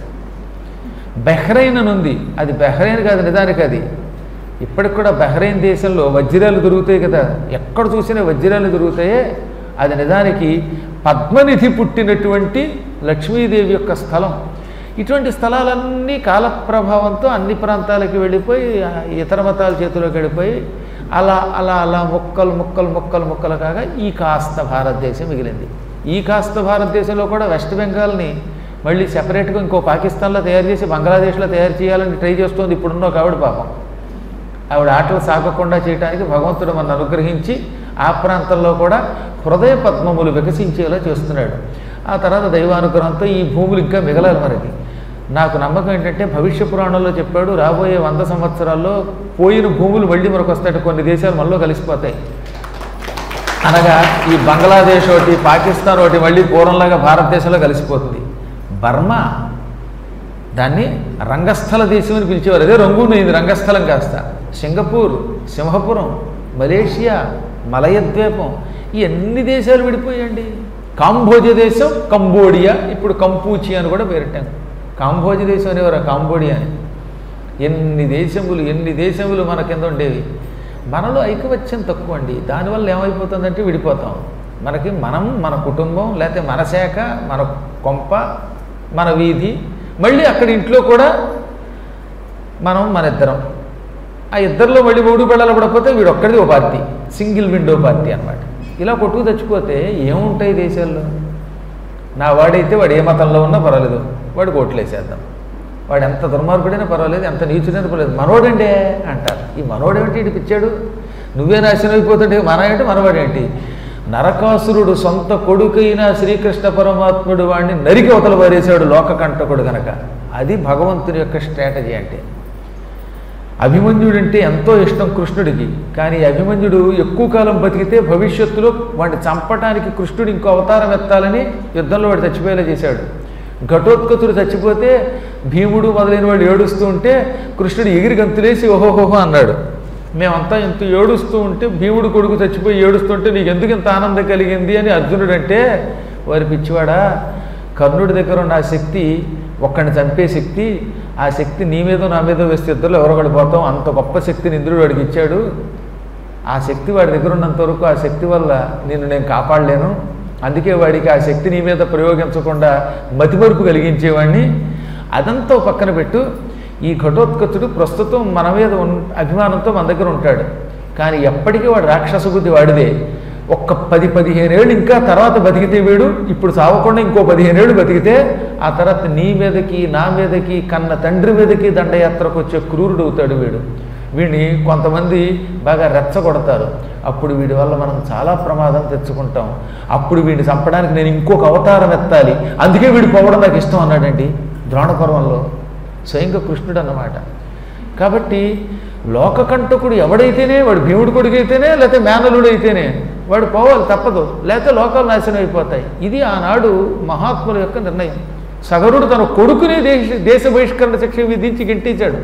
బెహ్రైన్ అని ఉంది అది బెహ్రైన్ కాదు నిజానికి అది ఇప్పటికి కూడా బెహ్రైన్ దేశంలో వజ్రాలు దొరుకుతాయి కదా ఎక్కడ చూసినా వజ్రాలు దొరుకుతాయే అది నిజానికి పద్మనిధి పుట్టినటువంటి లక్ష్మీదేవి యొక్క స్థలం ఇటువంటి స్థలాలన్నీ కాలప్రభావంతో అన్ని ప్రాంతాలకి వెళ్ళిపోయి ఆ ఇతర మతాల చేతిలోకి వెళ్ళిపోయి అలా అలా అలా ముక్కలు ముక్కలు ముక్కలు ముక్కలు కాగా ఈ కాస్త భారతదేశం మిగిలింది ఈ కాస్త భారతదేశంలో కూడా వెస్ట్ బెంగాల్ని మళ్ళీ సెపరేట్గా ఇంకో పాకిస్తాన్లో తయారు చేసి బంగ్లాదేశ్లో తయారు చేయాలని ట్రై చేస్తోంది ఇప్పుడున్న ఒక ఆవిడ పాపం ఆవిడ ఆటలు సాగకుండా చేయడానికి భగవంతుడు మన అనుగ్రహించి ఆ ప్రాంతంలో కూడా హృదయ పద్మములు వికసించేలా చేస్తున్నాడు ఆ తర్వాత దైవానుగ్రహంతో ఈ భూములు ఇంకా మిగలాలి మనకి నాకు నమ్మకం ఏంటంటే భవిష్య పురాణంలో చెప్పాడు రాబోయే వంద సంవత్సరాల్లో పోయిన భూములు మళ్ళీ మనకు వస్తాయి కొన్ని దేశాలు మనలో కలిసిపోతాయి అనగా ఈ బంగ్లాదేశ్ ఒకటి పాకిస్తాన్ ఒకటి మళ్ళీ పూర్వంలాగా భారతదేశంలో కలిసిపోతుంది బర్మా దాన్ని రంగస్థల దేశం అని పిలిచేవారు అదే రంగున్నది రంగస్థలం కాస్త సింగపూర్ సింహపురం మలేషియా మలయద్వీపం ఈ అన్ని దేశాలు విడిపోయండి కాంబోజ దేశం కంబోడియా ఇప్పుడు కంపూచి అని కూడా పేరెట్టాం కాంబోజ దేశం అనేవారు కాంబోడియా అని ఎన్ని దేశములు ఎన్ని దేశములు మన కింద ఉండేవి మనలో ఐకమత్యం తక్కువ అండి దానివల్ల ఏమైపోతుందంటే విడిపోతాం మనకి మనం మన కుటుంబం లేకపోతే మన శాఖ మన కొంప మన వీధి మళ్ళీ అక్కడ ఇంట్లో కూడా మనం మన ఇద్దరం ఆ ఇద్దరిలో మళ్ళీ మూడు పిల్లలు పడకపోతే వీడు ఒక్కడిది ఓ పార్టీ సింగిల్ విండో పార్టీ అన్నమాట ఇలా కొట్టుకు తెచ్చిపోతే ఏముంటాయి దేశాల్లో నా వాడైతే వాడు ఏ మతంలో ఉన్నా పర్వాలేదు వాడు కోట్లేసేద్దాం వాడు ఎంత దుర్మార్గుడైనా పర్వాలేదు ఎంత నీచుడైనా పర్వాలేదు మనోడండే అంటారు ఈ మనోడేమిటి ఇటు పిచ్చాడు నువ్వే నాశనం అయిపోతుంటే మన ఏంటి మనవాడేంటి నరకాసురుడు సొంత కొడుకైన శ్రీకృష్ణ పరమాత్ముడు వాడిని నరికి అవతల పారేశాడు లోకకంటకుడు గనక అది భగవంతుని యొక్క స్ట్రాటజీ అంటే అభిమన్యుడంటే ఎంతో ఇష్టం కృష్ణుడికి కానీ అభిమన్యుడు ఎక్కువ కాలం బతికితే భవిష్యత్తులో వాడిని చంపటానికి కృష్ణుడు ఇంకో అవతారం ఎత్తాలని యుద్ధంలో వాడు చచ్చిపోయేలా చేశాడు ఘటోత్కచుడు చచ్చిపోతే భీముడు మొదలైన వాళ్ళు ఏడుస్తూ ఉంటే కృష్ణుడు ఎగిరి గంతులేసి ఓహోహోహో అన్నాడు మేమంతా ఇంత ఏడుస్తూ ఉంటే భీముడు కొడుకు చచ్చిపోయి ఏడుస్తుంటే నీకు ఎందుకు ఇంత ఆనందం కలిగింది అని అర్జునుడు అంటే వారి పిచ్చివాడా కర్ణుడి దగ్గర ఉన్న ఆ శక్తి ఒక్కడిని చంపే శక్తి ఆ శక్తి నీ మీద నా మీద వేస్తే ఇద్దరు ఎవరొకటి పోతాం అంత గొప్ప శక్తిని ఇంద్రుడు వాడికి ఇచ్చాడు ఆ శక్తి వాడి దగ్గర ఉన్నంత వరకు ఆ శక్తి వల్ల నిన్ను నేను కాపాడలేను అందుకే వాడికి ఆ శక్తి నీ మీద ప్రయోగించకుండా మతిమరుపు కలిగించేవాడిని అదంతా ఓ పక్కన పెట్టు ఈ ఘటోత్కచుడు ప్రస్తుతం మన మీద ఉన్- అభిమానంతో మన దగ్గర ఉంటాడు కానీ ఎప్పటికీ వాడు రాక్షస బుద్ధి వాడిదే ఒక్క పది పదిహేను ఏళ్ళు ఇంకా తర్వాత బతికితే వీడు ఇప్పుడు సావకుండా ఇంకో పదిహేను ఏళ్ళు బతికితే ఆ తర్వాత నీ మీదకి నా మీదకి కన్న తండ్రి మీదకి దండయాత్రకు వచ్చే క్రూరుడు అవుతాడు వీడు వీడిని కొంతమంది బాగా రెచ్చగొడతారు అప్పుడు వీడి వల్ల మనం చాలా ప్రమాదం తెచ్చుకుంటాం అప్పుడు వీడిని చంపడానికి నేను ఇంకొక అవతారం ఎత్తాలి అందుకే వీడు పోవడం నాకు ఇష్టం అన్నాడండి ద్రోణపర్వంలో స్వయంగా కృష్ణుడు అన్నమాట కాబట్టి లోకకంటకుడు ఎవడైతేనే వాడు భీముడు కొడుకు అయితేనే లేకపోతే మేనలుడు అయితేనే వాడు పోవాలి తప్పదు లేకపోతే లోకాలు నాశనం అయిపోతాయి ఇది ఆనాడు మహాత్ముల యొక్క నిర్ణయం సగరుడు తన కొడుకునే దేశ దేశ బహిష్కరణ శిక్ష విధించి గెంటించాడు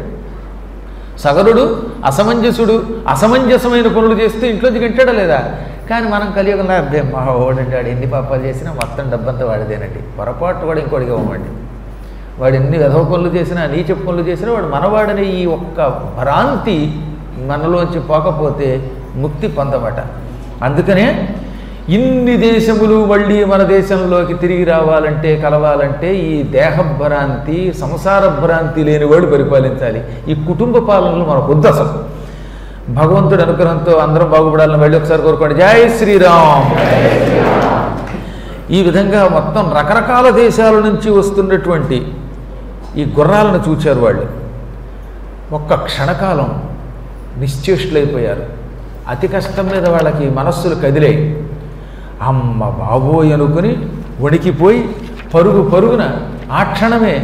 సగరుడు అసమంజసుడు అసమంజసమైన పనులు చేస్తే ఇంట్లోంచి గంటాడా లేదా కానీ మనం కలియుగంలో అబ్బే మా ఓడండి వాడు ఎన్ని పాపాలు చేసినా మొత్తం డబ్బంతా వాడిదేనండి పొరపాటు కూడా ఇంకోటికి ఇవ్వమండి వాడు ఎన్ని వెధవ పనులు చేసినా నీచ పనులు చేసినా వాడు మనవాడని ఈ ఒక్క భ్రాంతి మనలోంచి పోకపోతే ముక్తి పొందబట అందుకనే ఇన్ని దేశములు మళ్ళీ మన దేశంలోకి తిరిగి రావాలంటే కలవాలంటే ఈ దేహభ్రాంతి సంసార భ్రాంతి లేనివాడు పరిపాలించాలి ఈ కుటుంబ పాలనలు మనకు వద్దు అసలు భగవంతుడి అనుగ్రహంతో అందరం బాగుపడాలని మళ్ళీ ఒకసారి కోరుకోండి జై శ్రీరామ్ ఈ విధంగా మొత్తం రకరకాల దేశాల నుంచి వస్తున్నటువంటి ఈ గుర్రాలను చూచారు వాళ్ళు ఒక్క క్షణకాలం నిశ్చేష్టులైపోయారు అతి కష్టం మీద వాళ్ళకి మనస్సులు కదిలాయి అమ్మ బాబోయ్ అనుకుని వణికిపోయి పరుగు పరుగున ఆ క్షణమే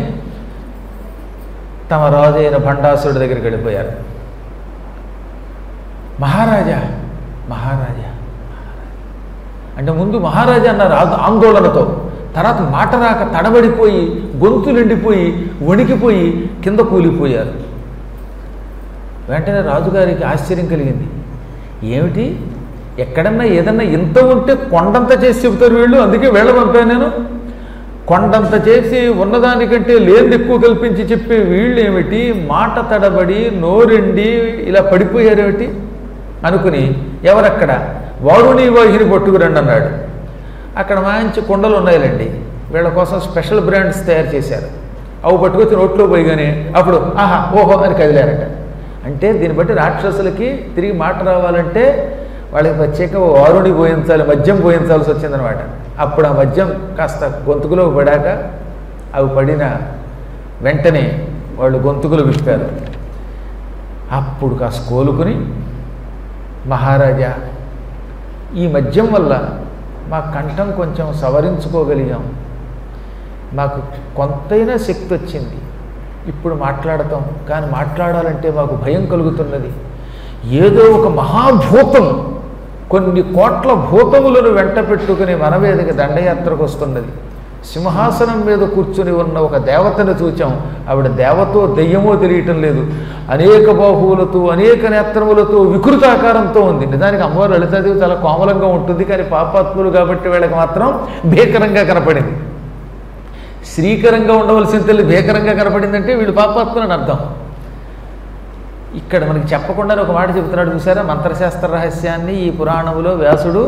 తమ రాజైన భండాసురుడి దగ్గరికి వెళ్ళిపోయారు మహారాజా మహారాజా అంటే ముందు మహారాజా అన్నారు ఆ- ఆందోళనతో తర్వాత మాట రాక తడబడిపోయి గొంతులు ఎండిపోయి వణికిపోయి కింద కూలిపోయారు వెంటనే రాజుగారికి ఆశ్చర్యం కలిగింది ఏమిటి ఎక్కడన్నా ఏదన్నా ఇంత ఉంటే కొండంత చేసి చెబుతారు వీళ్ళు అందుకే వీళ్ళ పంపాను నేను కొండంత చేసి ఉన్నదానికంటే లేని ఎక్కువ కల్పించి చెప్పే వీళ్ళు ఏమిటి మాట తడబడి నోరెండి ఇలా పడిపోయారేమిటి అనుకుని ఎవరక్కడ వారుని వాహిని పట్టుకురండి అన్నాడు అక్కడ మంచి కుండలు ఉన్నాయిలండి వీళ్ళ కోసం స్పెషల్ బ్రాండ్స్ తయారు చేశారు అవి పట్టుకొచ్చి నోట్లో పోయిగానే అప్పుడు ఆహా ఓహో అని కదిలారట అంటే దీన్ని బట్టి రాక్షసులకి తిరిగి మాట రావాలంటే వాళ్ళకి ప్రత్యేక వారుని పోయించాలి మద్యం పోయించాల్సి వచ్చిందనమాట అప్పుడు ఆ మద్యం కాస్త గొంతుకులో పడాక అవి పడిన వెంటనే వాళ్ళు గొంతుకులు విప్పారు అప్పుడు కాస్త కోలుకుని మహారాజా ఈ మద్యం వల్ల మా కంఠం కొంచెం సవరించుకోగలిగాం మాకు కొంతైనా శక్తి వచ్చింది ఇప్పుడు మాట్లాడతాం కానీ మాట్లాడాలంటే మాకు భయం కలుగుతున్నది ఏదో ఒక మహాభూతం కొన్ని కోట్ల భూతములను వెంట పెట్టుకుని మన మీదకి దండయాత్రకు వస్తున్నది సింహాసనం మీద కూర్చుని ఉన్న ఒక దేవతను చూచాం ఆవిడ దేవతో దెయ్యమో తెలియటం లేదు అనేక బాహువులతో అనేక నేత్రములతో వికృతాకారంతో ఉంది నిజానికి అమ్మవారు లలితాదేవి చాలా కోమలంగా ఉంటుంది కానీ పాపాత్ములు కాబట్టి వీళ్ళకి మాత్రం భీకరంగా కనపడింది శ్రీకరంగా ఉండవలసిన తల్లి భీకరంగా కనపడిందంటే వీళ్ళు పాపాత్ములని అర్థం ఇక్కడ మనకి చెప్పకుండానే ఒక మాట చెబుతున్నాడు చూసారా మంత్రశాస్త్ర రహస్యాన్ని ఈ పురాణములో వ్యాసుడు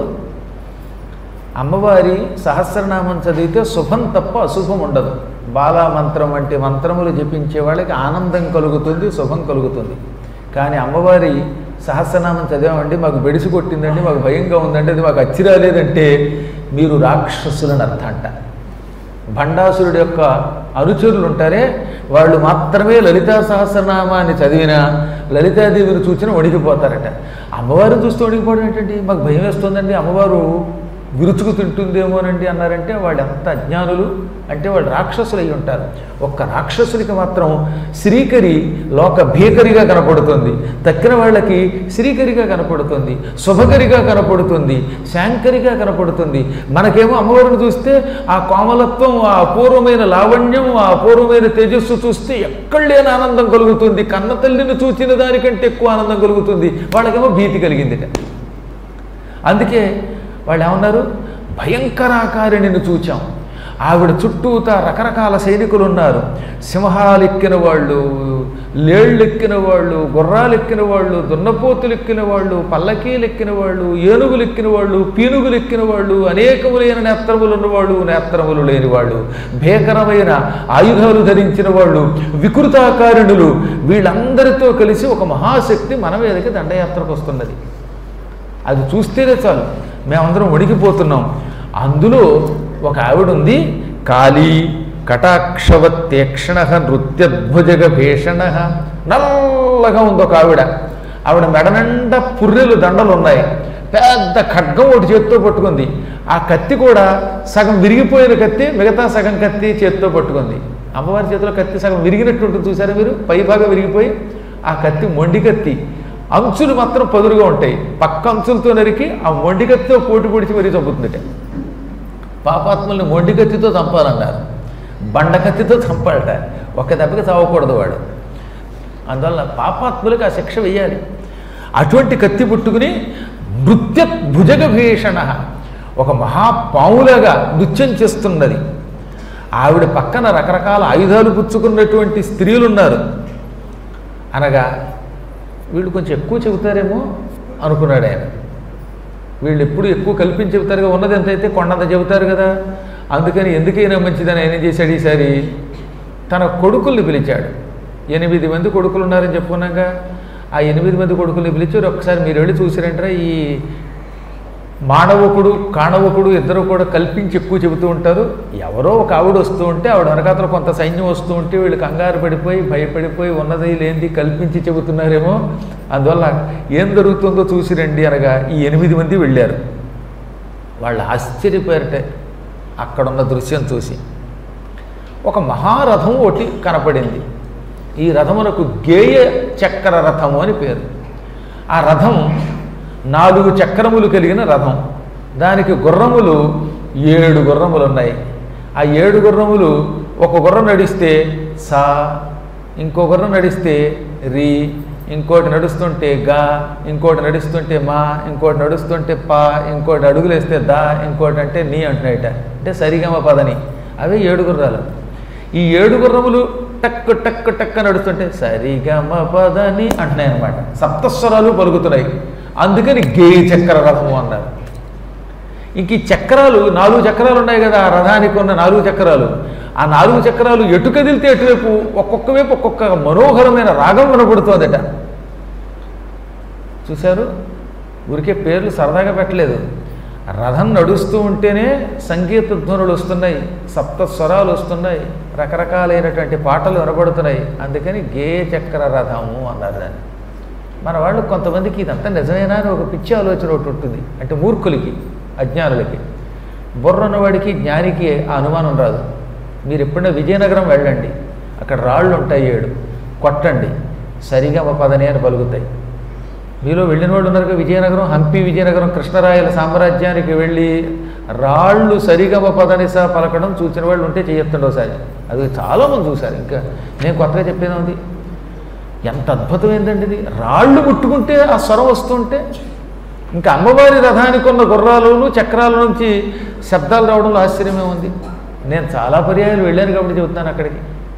అమ్మవారి సహస్రనామం చదివితే శుభం తప్ప అశుభం ఉండదు బాలా మంత్రం వంటి మంత్రములు జపించే వాళ్ళకి ఆనందం కలుగుతుంది శుభం కలుగుతుంది కానీ అమ్మవారి సహస్రనామం చదివామండి మాకు బెడిసి కొట్టిందండి మాకు భయంగా ఉందంటే అది మాకు అచ్చి రాలేదంటే మీరు రాక్షసులని అర్థం అంట భండాసురుడి యొక్క అనుచరులు ఉంటారే వాళ్ళు మాత్రమే లలితా సహస్రనామాన్ని చదివినా లలితాదేవిని చూసిన వణికిపోతారట అమ్మవారిని చూస్తూ వణికిపోవడం ఏంటండి మాకు భయం వేస్తుందండి అమ్మవారు విరుచుకు తింటుందేమోనండి అన్నారంటే వాళ్ళు ఎంత అజ్ఞానులు అంటే వాళ్ళు రాక్షసులు అయి ఉంటారు ఒక్క రాక్షసునికి మాత్రం శ్రీకరి లోక భీకరిగా కనపడుతుంది తక్కిన వాళ్ళకి శ్రీకరిగా కనపడుతుంది శుభకరిగా కనపడుతుంది శాంకరిగా కనపడుతుంది మనకేమో అమ్మవారిని చూస్తే ఆ కోమలత్వం ఆ అపూర్వమైన లావణ్యం ఆ అపూర్వమైన తేజస్సు చూస్తే ఎక్కడ లేని ఆనందం కలుగుతుంది కన్న తల్లిని చూసిన దానికంటే ఎక్కువ ఆనందం కలుగుతుంది వాళ్ళకేమో భీతి కలిగిందిట అందుకే వాళ్ళు ఏమన్నారు భయంకరాకారిణిని చూచాం ఆవిడ చుట్టూతా రకరకాల సైనికులు ఉన్నారు సింహాలు ఎక్కిన వాళ్ళు లేళ్ళు ఎక్కిన వాళ్ళు గుర్రాలు ఎక్కిన వాళ్ళు దున్నపోతులు ఎక్కిన వాళ్ళు పల్లకీలు ఎక్కిన వాళ్ళు ఏనుగులు ఎక్కిన వాళ్ళు పీనుగులు ఎక్కిన వాళ్ళు అనేకములైన నేత్రములు ఉన్నవాళ్ళు నేత్రములు లేని వాళ్ళు భీకరమైన ఆయుధాలు ధరించిన వాళ్ళు వికృతాకారిణులు వీళ్ళందరితో కలిసి ఒక మహాశక్తి మన మీదకి దండయాత్రకు వస్తున్నది అది చూస్తేనే చాలు మేమందరం వణికిపోతున్నాం అందులో ఒక ఆవిడ ఉంది కాళీ కటాక్షవత్యక్షణ నృత్యద్భుజగ భీషణ నల్లగా ఉంది ఒక ఆవిడ ఆవిడ మెడ నిండా పుర్రెలు దండలు ఉన్నాయి పెద్ద ఖడ్గం ఒకటి చేత్తో పట్టుకుంది ఆ కత్తి కూడా సగం విరిగిపోయిన కత్తి మిగతా సగం కత్తి చేత్తో పట్టుకుంది అమ్మవారి చేతిలో కత్తి సగం విరిగినట్టు ఉంటుంది చూసారా మీరు పై భాగం విరిగిపోయి ఆ కత్తి మొండి కత్తి అంచులు మాత్రం పదురుగా ఉంటాయి పక్క అంచులతో నరికి ఆ మొండి కత్తితో పోటీ పొడిచి మరీ చంపుతుందట పాపాత్మల్ని మొండి కత్తితో చంపాలన్నారు బండ కత్తితో చంపాలట ఒక దెబ్బకి చావకూడదు వాడు అందువల్ల పాపాత్ములకు ఆ శిక్ష వెయ్యాలి అటువంటి కత్తి పుట్టుకుని నృత్య భుజగ భీషణ ఒక మహాపావులాగా నృత్యం చేస్తున్నది ఆవిడ పక్కన రకరకాల ఆయుధాలు పుచ్చుకున్నటువంటి స్త్రీలు ఉన్నారు అనగా వీళ్ళు కొంచెం ఎక్కువ చెబుతారేమో అనుకున్నాడు ఆయన వీళ్ళు ఎప్పుడు ఎక్కువ కల్పించి చెబుతారుగా ఉన్నది ఎంత అయితే కొండంత చెబుతారు కదా అందుకని ఎందుకైనా మంచిదని ఆయన ఏం చేశాడు ఈసారి తన కొడుకుల్ని పిలిచాడు ఎనిమిది మంది కొడుకులు ఉన్నారని చెప్పుకున్నాక ఆ ఎనిమిది మంది కొడుకుల్ని పిలిచి ఒకసారి మీరు వెళ్ళి చూసారంటారా ఈ మానవకుడు కాణవకుడు ఇద్దరు కూడా కల్పించి ఎక్కువ చెబుతూ ఉంటారు ఎవరో ఒక ఆవిడ వస్తూ ఉంటే ఆవిడ వెనకాతల కొంత సైన్యం వస్తూ ఉంటే వీళ్ళు కంగారు పడిపోయి భయపడిపోయి ఉన్నది లేనిది కల్పించి చెబుతున్నారేమో అందువల్ల ఏం జరుగుతుందో చూసి రండి అనగా ఈ ఎనిమిది మంది వెళ్ళారు వాళ్ళు ఆశ్చర్యపోయారట అక్కడున్న దృశ్యం చూసి ఒక మహారథం ఒకటి కనపడింది ఈ రథమునకు గేయ చక్ర రథము అని పేరు ఆ రథం నాలుగు చక్రములు కలిగిన రథం దానికి గుర్రములు ఏడు గుర్రములు ఉన్నాయి ఆ ఏడు గుర్రములు ఒక గుర్రం నడిస్తే సా ఇంకో గుర్రం నడిస్తే రి ఇంకోటి నడుస్తుంటే గా ఇంకోటి నడుస్తుంటే మా ఇంకోటి నడుస్తుంటే పా ఇంకోటి అడుగులు వేస్తే దా ఇంకోటి అంటే నీ అంటున్నాయట అంటే సరిగమ పదని అవే ఏడు గుర్రాలు ఈ ఏడు గుర్రములు టక్ టక్ టక్ నడుస్తుంటే సరిగమ పదని అంటున్నాయి అనమాట సప్తస్వరాలు పలుకుతున్నాయి అందుకని గేయ చక్ర రథము అన్నారు ఇంక ఈ చక్రాలు నాలుగు చక్రాలు ఉన్నాయి కదా ఆ రథానికి ఉన్న నాలుగు చక్రాలు ఆ నాలుగు చక్రాలు ఎటు కదిలితే ఎటువైపు ఒక్కొక్క వైపు ఒక్కొక్క మనోహరమైన రాగం వినపడుతోందట చూశారు ఊరికే పేర్లు సరదాగా పెట్టలేదు రథం నడుస్తూ ఉంటేనే సంగీత ధ్వనులు వస్తున్నాయి సప్త స్వరాలు వస్తున్నాయి రకరకాలైనటువంటి పాటలు వినబడుతున్నాయి అందుకని గేయ చక్ర రథము అన్నారు దాన్ని మన వాళ్ళు కొంతమందికి ఇదంతా నిజమేనా అని ఒక పిచ్చి ఆలోచన ఒకటి ఉంటుంది అంటే మూర్ఖులకి అజ్ఞానులకి బుర్రన్నవాడికి జ్ఞానికి ఆ అనుమానం రాదు మీరు ఎప్పుడైనా విజయనగరం వెళ్ళండి అక్కడ రాళ్ళు ఉంటాయి ఏడు కొట్టండి సరిగా మా పదని అని పలుకుతాయి మీలో వెళ్ళిన వాళ్ళు ఉన్నారు విజయనగరం హంపి విజయనగరం కృష్ణరాయల సామ్రాజ్యానికి వెళ్ళి రాళ్ళు సరిగమ పదనిస పలకడం చూసిన వాళ్ళు ఉంటే చేయొత్తండి ఒకసారి అది చాలామంది చూశారు ఇంకా నేను కొత్తగా చెప్పేది ఉంది ఎంత అద్భుతమైందండి ఇది రాళ్ళు ముట్టుకుంటే ఆ స్వరం వస్తుంటే ఇంకా అమ్మవారి రథానికి ఉన్న గుర్రాలను చక్రాల నుంచి శబ్దాలు రావడంలో ఆశ్చర్యమే ఉంది నేను చాలా పర్యాయాలు వెళ్ళాను కాబట్టి చెబుతున్నాను అక్కడికి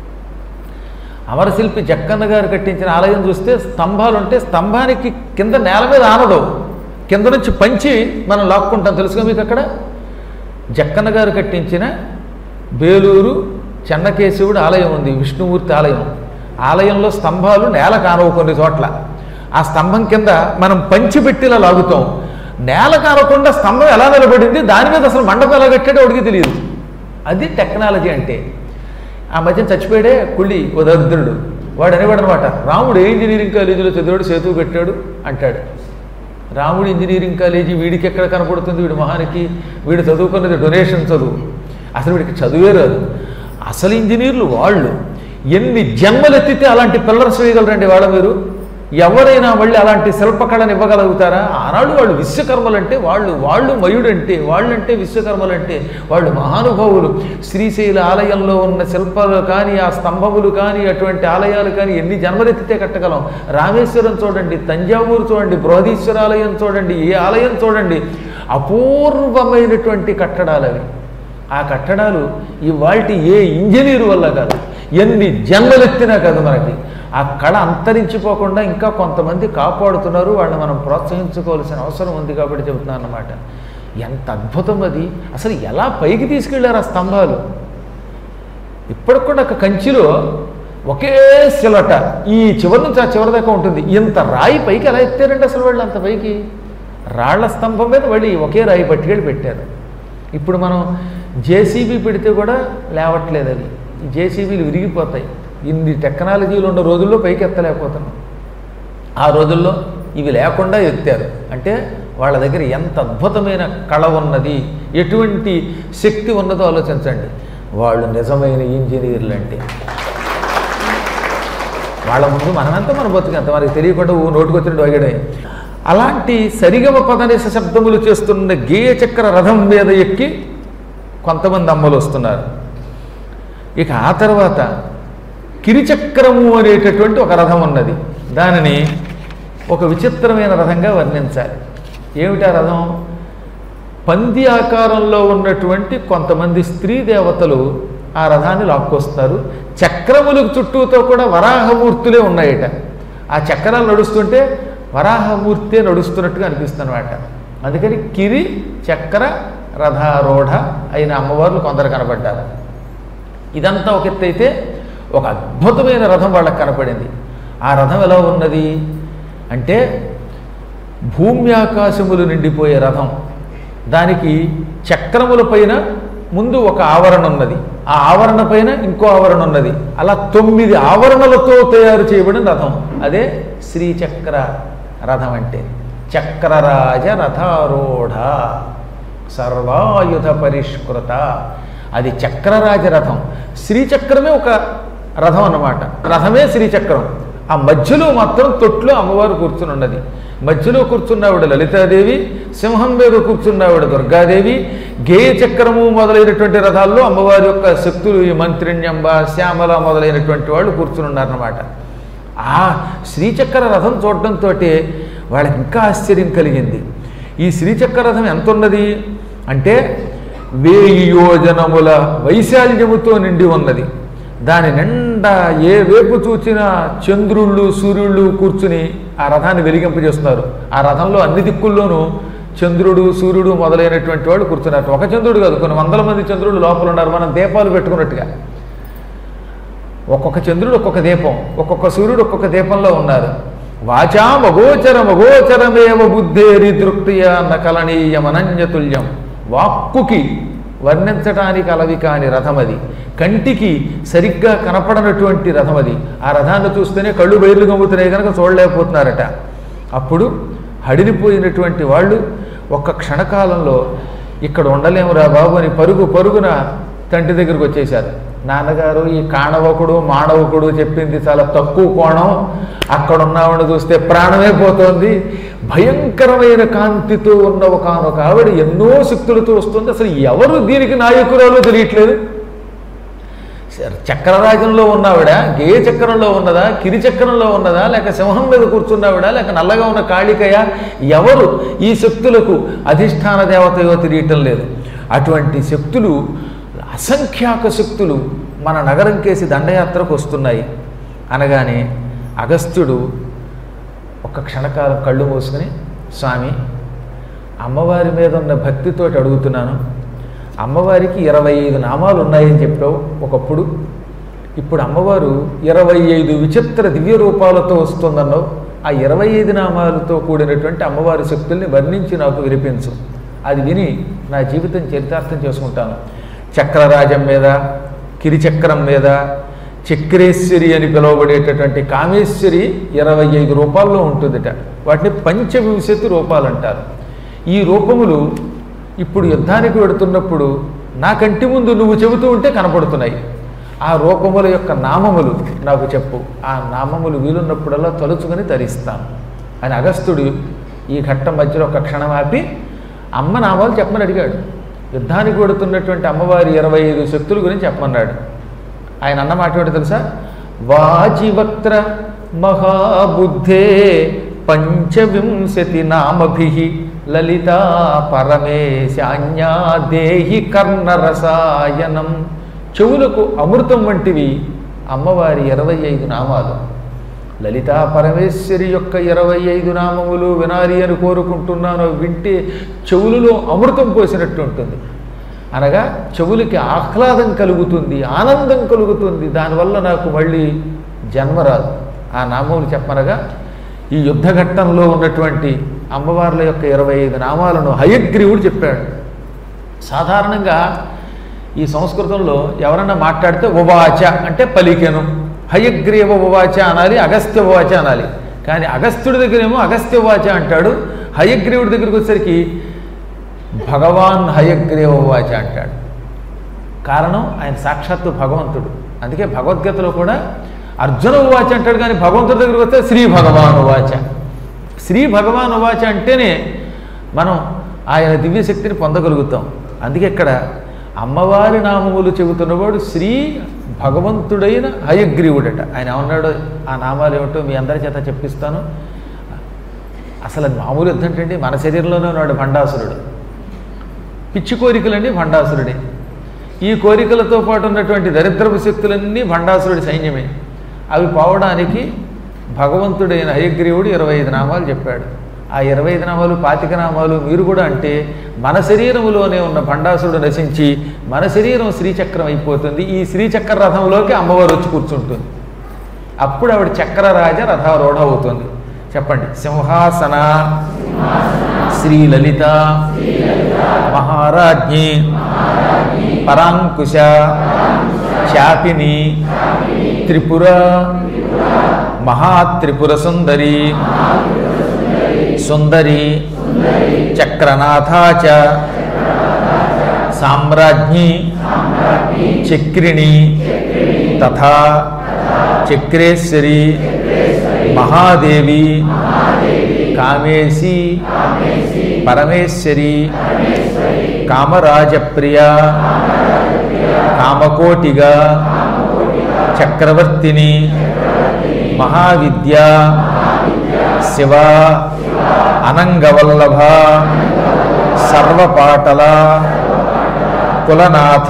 అమరశిల్పి జక్కన్న గారు కట్టించిన ఆలయం చూస్తే స్తంభాలు ఉంటే స్తంభానికి కింద నేల మీద ఆనదు కింద నుంచి పంచి మనం లాక్కుంటాం తెలుసుగా మీకు అక్కడ జక్కన్న గారు కట్టించిన బేలూరు చెన్నకేశవుడు ఆలయం ఉంది విష్ణుమూర్తి ఆలయం ఆలయంలో స్తంభాలు నేల కానవు కొన్ని చోట్ల ఆ స్తంభం కింద మనం పంచి పెట్టిలా లాగుతాం నేల కానకుండా స్తంభం ఎలా నిలబడింది దాని మీద అసలు మండపం ఎలా కట్టాడో అడిగి తెలియదు అది టెక్నాలజీ అంటే ఆ మధ్య చచ్చిపోయాడే కుళ్ళి ఓ దరిద్రుడు వాడు అనేవాడు అనమాట రాముడు ఏ ఇంజనీరింగ్ కాలేజీలో చదివాడు సేతు కట్టాడు అంటాడు రాముడు ఇంజనీరింగ్ కాలేజీ వీడికి ఎక్కడ కనపడుతుంది వీడి మహానికి వీడు చదువుకున్నది డొనేషన్ చదువు అసలు వీడికి చదువే రాదు అసలు ఇంజనీర్లు వాళ్ళు ఎన్ని జన్మలు ఎత్తితే అలాంటి పిల్లర్స్ వేయగలరండి వాళ్ళ మీరు ఎవరైనా మళ్ళీ అలాంటి శిల్పకళను ఇవ్వగలుగుతారా ఆనాడు వాళ్ళు విశ్వకర్మలంటే వాళ్ళు వాళ్ళు మయుడంటే వాళ్ళంటే విశ్వకర్మలంటే వాళ్ళు మహానుభావులు శ్రీశైల ఆలయంలో ఉన్న శిల్పాలు కానీ ఆ స్తంభములు కానీ అటువంటి ఆలయాలు కానీ ఎన్ని జన్మలెత్తితే కట్టగలం రామేశ్వరం చూడండి తంజావూరు చూడండి బృహదీశ్వర ఆలయం చూడండి ఏ ఆలయం చూడండి అపూర్వమైనటువంటి కట్టడాలు అవి ఆ కట్టడాలు ఇవాల్టి ఏ ఇంజనీరు వల్ల కాదు ఎన్ని జన్మలెత్తినా కాదు మనకి ఆ కళ అంతరించిపోకుండా ఇంకా కొంతమంది కాపాడుతున్నారు వాళ్ళని మనం ప్రోత్సహించుకోవాల్సిన అవసరం ఉంది కాబట్టి చెబుతున్నాను అన్నమాట ఎంత అద్భుతం అది అసలు ఎలా పైకి తీసుకెళ్లారు ఆ స్తంభాలు ఇప్పటికి కూడా ఒక కంచిలో ఒకే శిలట ఈ చివరి నుంచి ఆ చివరి దాకా ఉంటుంది ఇంత రాయి పైకి ఎలా ఎత్తారండి అసలు వాళ్ళు అంత పైకి రాళ్ల స్తంభం మీద మళ్ళీ ఒకే రాయి పట్టుకెళ్ళి పెట్టారు ఇప్పుడు మనం జేసీబీ పెడితే కూడా లేవట్లేదు అది ఈ జేసీబీలు విరిగిపోతాయి ఇన్ని టెక్నాలజీలు ఉన్న రోజుల్లో పైకి ఎత్తలేకపోతున్నాం ఆ రోజుల్లో ఇవి లేకుండా ఎత్తారు అంటే వాళ్ళ దగ్గర ఎంత అద్భుతమైన కళ ఉన్నది ఎటువంటి శక్తి ఉన్నదో ఆలోచించండి వాళ్ళు నిజమైన ఇంజనీర్లు అంటే వాళ్ళ ముందు మనమంతా మన బతుకంత మనకి తెలియకుండా ఓ నోటుకొచ్చినట్టు వాగాడే అలాంటి సరిగమ పదనిస శబ్దములు చేస్తున్న గేయ చక్ర రథం మీద ఎక్కి కొంతమంది అమ్మలు వస్తున్నారు ఇక ఆ తర్వాత కిరిచక్రము అనేటటువంటి ఒక రథం ఉన్నది దానిని ఒక విచిత్రమైన రథంగా వర్ణించాలి ఏమిటా రథం పంది ఆకారంలో ఉన్నటువంటి కొంతమంది స్త్రీ దేవతలు ఆ రథాన్ని లాక్కొస్తారు చక్రములకు చుట్టూతో కూడా వరాహమూర్తులే ఉన్నాయట ఆ చక్రాలు నడుస్తుంటే వరాహమూర్తే నడుస్తున్నట్టుగా అనిపిస్తుంది అనమాట అందుకని కిరి చక్ర రథారూఢ అయిన అమ్మవార్లు కొందరు కనబడ్డారు ఇదంతా ఒక ఎత్తు అయితే ఒక అద్భుతమైన రథం వాళ్ళకి కనపడింది ఆ రథం ఎలా ఉన్నది అంటే భూమి ఆకాశములు నిండిపోయే రథం దానికి చక్రముల పైన ముందు ఒక ఆవరణ ఉన్నది ఆ ఆవరణ పైన ఇంకో ఆవరణ ఉన్నది అలా తొమ్మిది ఆవరణలతో తయారు చేయబడిన రథం అదే శ్రీచక్ర రథం అంటే చక్రరాజ రథారూఢ సర్వాయుధ పరిష్కృత అది చక్రరాజ రథం శ్రీచక్రమే ఒక రథం అన్నమాట రథమే శ్రీచక్రం ఆ మధ్యలో మాత్రం తొట్లో అమ్మవారు కూర్చుని ఉన్నది మధ్యలో కూర్చున్నావిడ లలితాదేవి సింహం మీద కూర్చున్నావిడ దుర్గాదేవి గేయ చక్రము మొదలైనటువంటి రథాల్లో అమ్మవారి యొక్క శక్తులు ఈ మంత్రిణ్యంబ శ్యామల మొదలైనటువంటి వాళ్ళు కూర్చుని ఉన్నారన్నమాట ఆ శ్రీచక్ర రథం చూడటంతో వాళ్ళకి ఇంకా ఆశ్చర్యం కలిగింది ఈ శ్రీచక్ర రథం ఎంత ఉన్నది అంటే వేయి యోజనముల వైశాల్యముతో నిండి ఉన్నది దాని నిండా ఏ వైపు చూచినా చంద్రుళ్ళు సూర్యుళ్ళు కూర్చుని ఆ రథాన్ని వెలిగింపజేస్తున్నారు ఆ రథంలో అన్ని దిక్కుల్లోనూ చంద్రుడు సూర్యుడు మొదలైనటువంటి వాళ్ళు కూర్చున్నారు ఒక చంద్రుడు కాదు కొన్ని వందల మంది చంద్రుడు లోపల ఉన్నారు మనం దీపాలు పెట్టుకున్నట్టుగా ఒక్కొక్క చంద్రుడు ఒక్కొక్క దీపం ఒక్కొక్క సూర్యుడు ఒక్కొక్క దీపంలో ఉన్నారు వాచా మగోచర మగోచరమేవ బుద్ధేరి దృక్తియ నకలనీయమనన్యతుల్యం వాక్కుకి వర్ణించటానికి అలవి కాని రథం అది కంటికి సరిగ్గా కనపడనటువంటి రథం అది ఆ రథాన్ని చూస్తేనే కళ్ళు బయర్లు గమ్ముతున్నాయి కనుక చూడలేకపోతున్నారట అప్పుడు హడిలిపోయినటువంటి వాళ్ళు ఒక్క క్షణకాలంలో ఇక్కడ ఉండలేమురా బాబు అని పరుగు పరుగున తండ్రి దగ్గరికి వచ్చేశారు నాన్నగారు ఈ కాణవకుడు మానవకుడు చెప్పింది చాలా తక్కువ కోణం అక్కడ ఉన్నవాడిని చూస్తే ప్రాణమే పోతోంది భయంకరమైన కాంతితో ఉన్న ఒకనొక ఆవిడ ఎన్నో శక్తులతో వస్తుంది అసలు ఎవరు దీనికి నాయకురాలో తెలియట్లేదు చక్రరాజంలో ఉన్నవిడ గేయ చక్రంలో ఉన్నదా కిరి చక్రంలో ఉన్నదా లేక సింహం మీద కూర్చున్నవిడ లేక నల్లగా ఉన్న కాళికయ ఎవరు ఈ శక్తులకు అధిష్టాన దేవతయో తెలియటం లేదు అటువంటి శక్తులు అసంఖ్యాక శక్తులు మన నగరం కేసి దండయాత్రకు వస్తున్నాయి అనగానే అగస్త్యుడు ఒక క్షణకాలం కళ్ళు మూసుకుని స్వామి అమ్మవారి మీద ఉన్న భక్తితోటి అడుగుతున్నాను అమ్మవారికి ఇరవై ఐదు నామాలు ఉన్నాయని చెప్పావు ఒకప్పుడు ఇప్పుడు అమ్మవారు ఇరవై ఐదు విచిత్ర దివ్య రూపాలతో వస్తుందన్నావు ఆ ఇరవై ఐదు నామాలతో కూడినటువంటి అమ్మవారి శక్తుల్ని వర్ణించి నాకు వినిపించు అది విని నా జీవితం చరితార్థం చేసుకుంటాను చక్రరాజం మీద కిరిచక్రం మీద చక్రేశ్వరి అని పిలువబడేటటువంటి కామేశ్వరి ఇరవై ఐదు రూపాల్లో ఉంటుందిట వాటిని పంచవింశతి రూపాలు అంటారు ఈ రూపములు ఇప్పుడు యుద్ధానికి వెడుతున్నప్పుడు నా కంటి ముందు నువ్వు చెబుతూ ఉంటే కనపడుతున్నాయి ఆ రూపముల యొక్క నామములు నాకు చెప్పు ఆ నామములు వీలున్నప్పుడల్లా తలుచుకొని తరిస్తాను అని అగస్త్యుడు ఈ ఘట్టం మధ్యలో ఒక క్షణం ఆపి అమ్మ నామాలు చెప్పమని అడిగాడు యుద్ధానికి వెడుతున్నటువంటి అమ్మవారి ఇరవై ఐదు శక్తుల గురించి చెప్పమన్నాడు ఆయన అన్న మాట ఏంటో తెలుసా వాజివక్త్ర మహాబుద్ధే పంచవింశతి నామభి లలితా పరమేశాన్యా దేహి కర్ణరసాయనం చెవులకు అమృతం వంటివి అమ్మవారి ఇరవై ఐదు నామాలు లలితా పరమేశ్వరి యొక్క ఇరవై ఐదు నామములు వినాలి అని కోరుకుంటున్నాను వింటే చెవులలో అమృతం పోసినట్టు ఉంటుంది అనగా చెవులకి ఆహ్లాదం కలుగుతుంది ఆనందం కలుగుతుంది దానివల్ల నాకు మళ్ళీ జన్మ రాదు ఆ నామములు చెప్పనగా ఈ యుద్ధ ఘట్టంలో ఉన్నటువంటి అమ్మవార్ల యొక్క ఇరవై ఐదు నామాలను హయగ్రీవుడు చెప్పాడు సాధారణంగా ఈ సంస్కృతంలో ఎవరన్నా మాట్లాడితే ఉవాచ అంటే పలికెను హయగ్రీవ ఉవాచ అనాలి అగస్త్య ఉవాచ అనాలి కానీ అగస్త్యుడి దగ్గరేమో అగస్త్య ఉవాచ అంటాడు హయగ్రీవుడి దగ్గరికి వచ్చేసరికి భగవాన్ హయగ్రీవ ఉవాచ అంటాడు కారణం ఆయన సాక్షాత్తు భగవంతుడు అందుకే భగవద్గీతలో కూడా అర్జున ఉవాచ అంటాడు కానీ భగవంతుడి దగ్గరికి వస్తే శ్రీ భగవాన్ ఉవాచ శ్రీ భగవాన్ ఉవాచ అంటేనే మనం ఆయన దివ్యశక్తిని పొందగలుగుతాం అందుకే ఇక్కడ అమ్మవారి నామములు చెబుతున్నవాడు శ్రీ భగవంతుడైన హయగ్రీవుడట ఆయన ఏమన్నాడు ఆ నామాలు ఏమిటో మీ అందరి చేత చెప్పిస్తాను అసలు అది మామూలు యుద్ధం ఏంటండి మన శరీరంలోనే ఉన్నాడు భండాసురుడు పిచ్చి కోరికలన్నీ భండాసురుడే ఈ కోరికలతో పాటు ఉన్నటువంటి దరిద్రపు శక్తులన్నీ భండాసురుడి సైన్యమే అవి పోవడానికి భగవంతుడైన హయగ్రీవుడు ఇరవై ఐదు నామాలు చెప్పాడు ఆ ఇరవై ఐదు నామాలు పాతిక నామాలు మీరు కూడా అంటే మన శరీరములోనే ఉన్న భండాసురుడు నశించి మన శరీరం శ్రీచక్రం అయిపోతుంది ఈ శ్రీచక్ర రథంలోకి అమ్మవారు వచ్చి కూర్చుంటుంది అప్పుడు ఆవిడ చక్రరాజ రథారూఢ అవుతుంది చెప్పండి సింహాసన శ్రీలలిత మహారాజ్ఞి పరాంకుశ చాపిని త్రిపుర మహాత్రిపుర సుందరి సుందరి చక్రనాథాచ సామ్రాజ్ఞి చక్రిణి తథా చక్రేశ్వరి మహాదేవి కామేశి పరమేశ్వరి కామరాజప్రియ కామకోటిగా చక్రవర్తిని మహావిద్య శివ అనంగవల్లభ సర్వపాటల కులనాథ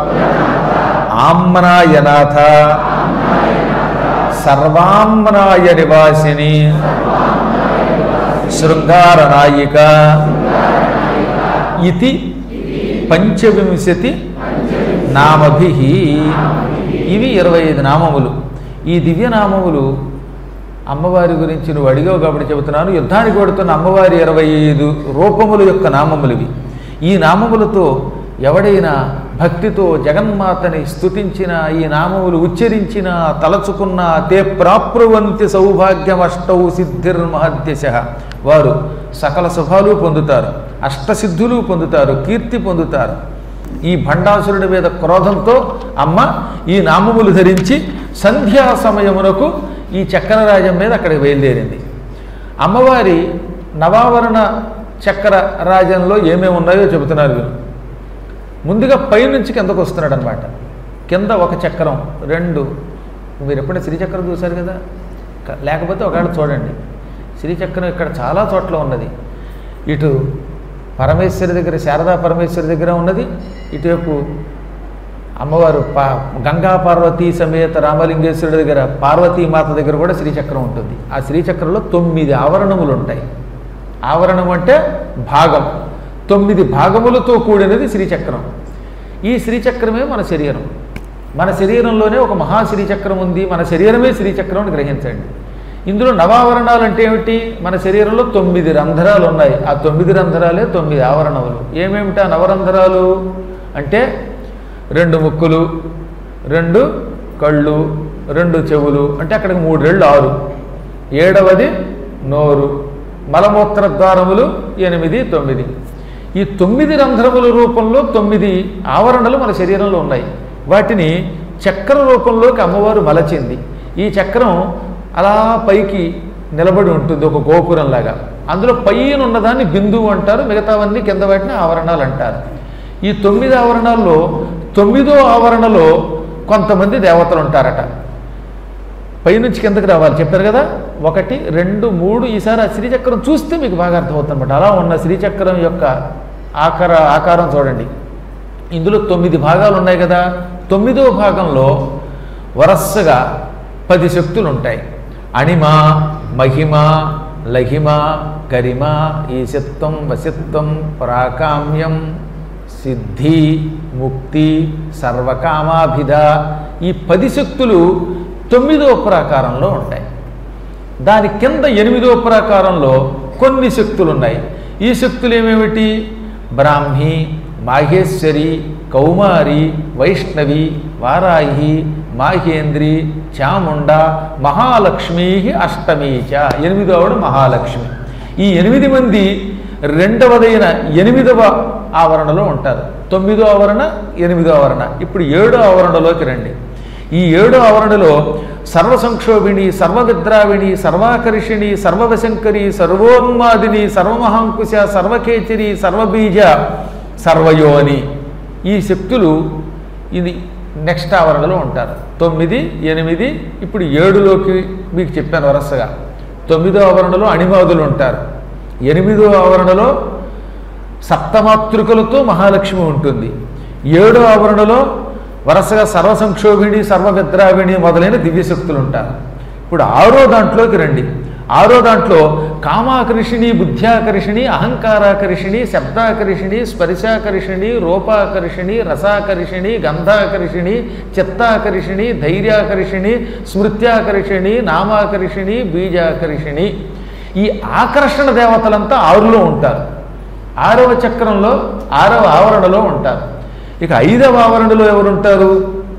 ఆమ్నాయనాథ సర్వామ్నాయ నివాసిని శృంగార నాయిక ఇది పంచవింశతి నామభి ఇవి ఇరవై ఐదు నామములు ఈ దివ్యనామములు అమ్మవారి గురించి నువ్వు అడిగావు కాబట్టి చెబుతున్నాను యుద్ధానికి కొడుతున్న అమ్మవారి ఇరవై ఐదు రూపముల యొక్క నామములు ఇవి ఈ నామములతో ఎవడైనా భక్తితో జగన్మాతని స్తుతించిన ఈ నామములు ఉచ్చరించిన తలచుకున్న తే ప్రాప్రువంతి సౌభాగ్యమష్టౌ సిద్ధిర్మహద్యశ వారు సకల శుభాలు పొందుతారు అష్టసిద్ధులు పొందుతారు కీర్తి పొందుతారు ఈ భండాసురుడి మీద క్రోధంతో అమ్మ ఈ నామములు ధరించి సంధ్యా సమయమునకు ఈ చక్రరాజం మీద అక్కడికి బయలుదేరింది అమ్మవారి నవావరణ చక్ర రాజంలో ఏమేమి ఉన్నాయో చెబుతున్నారు వీరు ముందుగా పైనుంచి కిందకు వస్తున్నాడు అనమాట కింద ఒక చక్రం రెండు మీరు ఎప్పుడైనా శ్రీచక్రం చూశారు కదా క- లేకపోతే ఒకవేళ చూడండి శ్రీచక్రం ఇక్కడ చాలా చోట్ల ఉన్నది ఇటు పరమేశ్వరి దగ్గర శారదా పరమేశ్వరి దగ్గర ఉన్నది ఇటువైపు అమ్మవారు పా గంగా పార్వతీ సమేత రామలింగేశ్వరుడి దగ్గర పార్వతీమాత దగ్గర కూడా శ్రీచక్రం ఉంటుంది ఆ శ్రీచక్రంలో తొమ్మిది ఆవరణములు ఉంటాయి ఆవరణం అంటే భాగం తొమ్మిది భాగములతో కూడినది శ్రీచక్రం ఈ శ్రీచక్రమే మన శరీరం మన శరీరంలోనే ఒక మహా శ్రీచక్రం ఉంది మన శరీరమే శ్రీచక్రం అని గ్రహించండి ఇందులో నవావరణాలు అంటే ఏమిటి మన శరీరంలో తొమ్మిది రంధ్రాలు ఉన్నాయి ఆ తొమ్మిది రంధ్రాలే తొమ్మిది ఆవరణములు ఏమేమిటి ఆ నవరంధ్రాలు అంటే రెండు ముక్కులు రెండు కళ్ళు రెండు చెవులు అంటే అక్కడికి మూడు రెళ్ళు ఆరు ఏడవది నోరు మలమూత్ర ద్వారములు ఎనిమిది తొమ్మిది ఈ తొమ్మిది రంధ్రముల రూపంలో తొమ్మిది ఆవరణలు మన శరీరంలో ఉన్నాయి వాటిని చక్ర రూపంలోకి అమ్మవారు మలచింది ఈ చక్రం అలా పైకి నిలబడి ఉంటుంది ఒక గోపురంలాగా అందులో పైన ఉన్నదాన్ని బిందువు అంటారు మిగతావన్నీ కింద వాటిని ఆవరణాలు అంటారు ఈ తొమ్మిది ఆవరణాల్లో తొమ్మిదో ఆవరణలో కొంతమంది దేవతలు ఉంటారట పైనుంచి కిందకి రావాలి చెప్పారు కదా ఒకటి రెండు మూడు ఈసారి ఆ శ్రీచక్రం చూస్తే మీకు బాగా అర్థమవుతుంది అనమాట అలా ఉన్న శ్రీచక్రం యొక్క ఆకార ఆకారం చూడండి ఇందులో తొమ్మిది భాగాలు ఉన్నాయి కదా తొమ్మిదో భాగంలో వరసగా పది శక్తులు ఉంటాయి అణిమ మహిమ లహిమ గరిమ ఈశత్వం వసిత్వం ప్రాకామ్యం సిద్ధి ముక్తి సర్వకామాభిధ ఈ పది శక్తులు తొమ్మిదో ప్రాకారంలో ఉంటాయి దాని కింద ఎనిమిదో ప్రాకారంలో కొన్ని శక్తులు ఉన్నాయి ఈ శక్తులు ఏమేమిటి బ్రాహ్మి మాహేశ్వరి కౌమారి వైష్ణవి వారాహి మాహేంద్రి చాముండ మహాలక్ష్మీ అష్టమీ చ ఎనిమిదవడు మహాలక్ష్మి ఈ ఎనిమిది మంది రెండవదైన ఎనిమిదవ ఆవరణలో ఉంటారు తొమ్మిదో ఆవరణ ఎనిమిదో ఆవరణ ఇప్పుడు ఏడో ఆవరణలోకి రండి ఈ ఏడో ఆవరణలో సర్వసంక్షోభిణి సర్వవిద్రావిణి సర్వాకర్షిణి సర్వవశంకరి సర్వోన్మాదిని సర్వమహాంకుశ సర్వకేచరి సర్వబీజ సర్వయోని ఈ శక్తులు ఇది నెక్స్ట్ ఆవరణలో ఉంటారు తొమ్మిది ఎనిమిది ఇప్పుడు ఏడులోకి మీకు చెప్పాను వరుసగా తొమ్మిదో ఆవరణలో అణిమాదులు ఉంటారు ఎనిమిదో ఆవరణలో సప్తమాతృకలతో మహాలక్ష్మి ఉంటుంది ఏడో ఆవరణలో వరుసగా సర్వసంక్షోభిణి సర్వవిద్రావిణి మొదలైన దివ్యశక్తులు ఉంటారు ఇప్పుడు ఆరో దాంట్లోకి రండి ఆరో దాంట్లో కామాకర్షిణి బుద్ధ్యాకర్షిణి అహంకారాకర్షిణి శబ్దాకర్షిణి స్పర్శాకర్షిణి రూపాకర్షిణి రసాకర్షిణి గంధాకర్షిణి చిత్తాకర్షిణి ధైర్యాకర్షిణి స్మృత్యాకర్షిణి నామాకర్షిణి బీజాకర్షిణి ఈ ఆకర్షణ దేవతలంతా ఆరులో ఉంటారు ఆరవ చక్రంలో ఆరవ ఆవరణలో ఉంటారు ఇక ఐదవ ఆవరణలో ఎవరుంటారు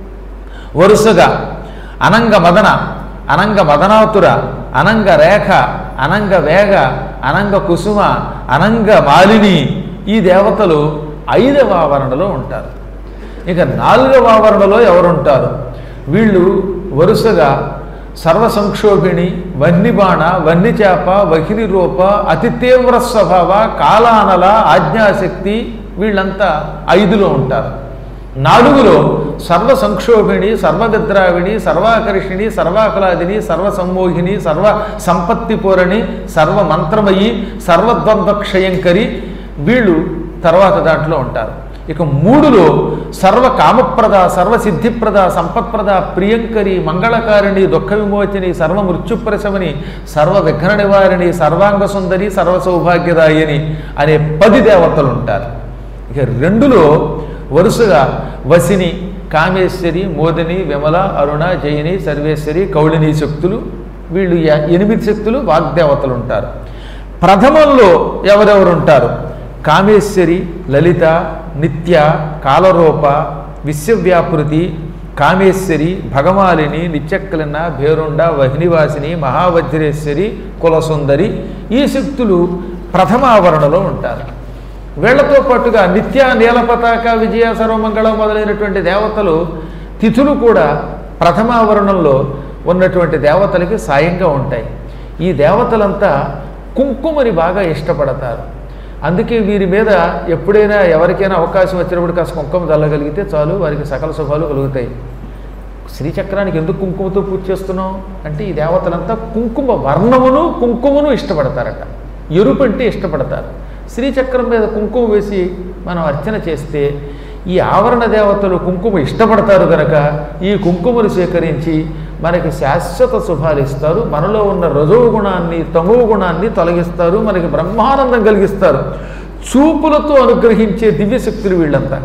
వరుసగా అనంగ మదన అనంగ మదనాతుర అనంగ రేఖ అనంగ వేగ అనంగ కుసుమ అనంగ మాలిని ఈ దేవతలు ఐదవ ఆవరణలో ఉంటారు ఇక నాలుగవ ఆవరణలో ఎవరుంటారు వీళ్ళు వరుసగా సర్వ సంక్షోభిణి వన్నిబాణ వన్నిచేప వహిని రూప అతి తీవ్ర స్వభావ కాలానల ఆజ్ఞాశక్తి వీళ్ళంతా ఐదులో ఉంటారు నాలుగులో సర్వ సంక్షోభిణి సర్వవిద్రావిణి సర్వాకర్షిణి సర్వాకులాదిని సర్వసమ్మోహిని సర్వ సంపత్తి పూరణి సర్వ మంత్రమయి సర్వద్వంద్వ క్షయంకరి వీళ్ళు తర్వాత దాంట్లో ఉంటారు ఇక మూడులో సర్వ కామప్రద సర్వసిద్ధిప్రద సంపత్ప్రద ప్రియంకరి మంగళకారిణి దుఃఖ విమోచని సర్వ మృత్యుప్రశమని సర్వ విఘ్న నివారిణి సర్వాంగ సుందరి సర్వ సౌభాగ్యదాయని అనే పది దేవతలు ఉంటారు ఇక రెండులో వరుసగా వసిని కామేశ్వరి మోదిని విమల అరుణ జయిని సర్వేశ్వరి కౌళిని శక్తులు వీళ్ళు ఎ- ఎనిమిది శక్తులు వాగ్దేవతలు ఉంటారు ప్రథమంలో ఎవరెవరు ఉంటారు కామేశ్వరి లలిత నిత్య కాలరూప విశ్వవ్యాపృతి కామేశ్వరి భగమాలిని నిత్యక్కలిన భేరుండ వహినివాసిని మహావజ్రేశ్వరి కులసుందరి ఈ శక్తులు ప్రథమావరణలో ఉంటారు వీళ్లతో పాటుగా నిత్య నీలపతాక విజయ సర్వమంగళం మొదలైనటువంటి దేవతలు తిథులు కూడా ప్రథమావరణంలో ఉన్నటువంటి దేవతలకి సాయంగా ఉంటాయి ఈ దేవతలంతా కుంకుమని బాగా ఇష్టపడతారు అందుకే వీరి మీద ఎప్పుడైనా ఎవరికైనా అవకాశం వచ్చినప్పుడు కాస్త కుంకుమ చల్లగలిగితే చాలు వారికి సకల శుభాలు కలుగుతాయి శ్రీచక్రానికి ఎందుకు కుంకుమతో పూజ చేస్తున్నాం అంటే ఈ దేవతలంతా కుంకుమ వర్ణమును కుంకుమను ఇష్టపడతారట ఎరుపు అంటే ఇష్టపడతారు శ్రీచక్రం మీద కుంకుమ వేసి మనం అర్చన చేస్తే ఈ ఆవరణ దేవతలు కుంకుమ ఇష్టపడతారు గనక ఈ కుంకుమను స్వీకరించి మనకి శాశ్వత శుభాలు ఇస్తారు మనలో ఉన్న రజోవ గుణాన్ని తమో గుణాన్ని తొలగిస్తారు మనకి బ్రహ్మానందం కలిగిస్తారు చూపులతో అనుగ్రహించే దివ్యశక్తులు వీళ్ళంతా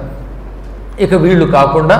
ఇక వీళ్ళు కాకుండా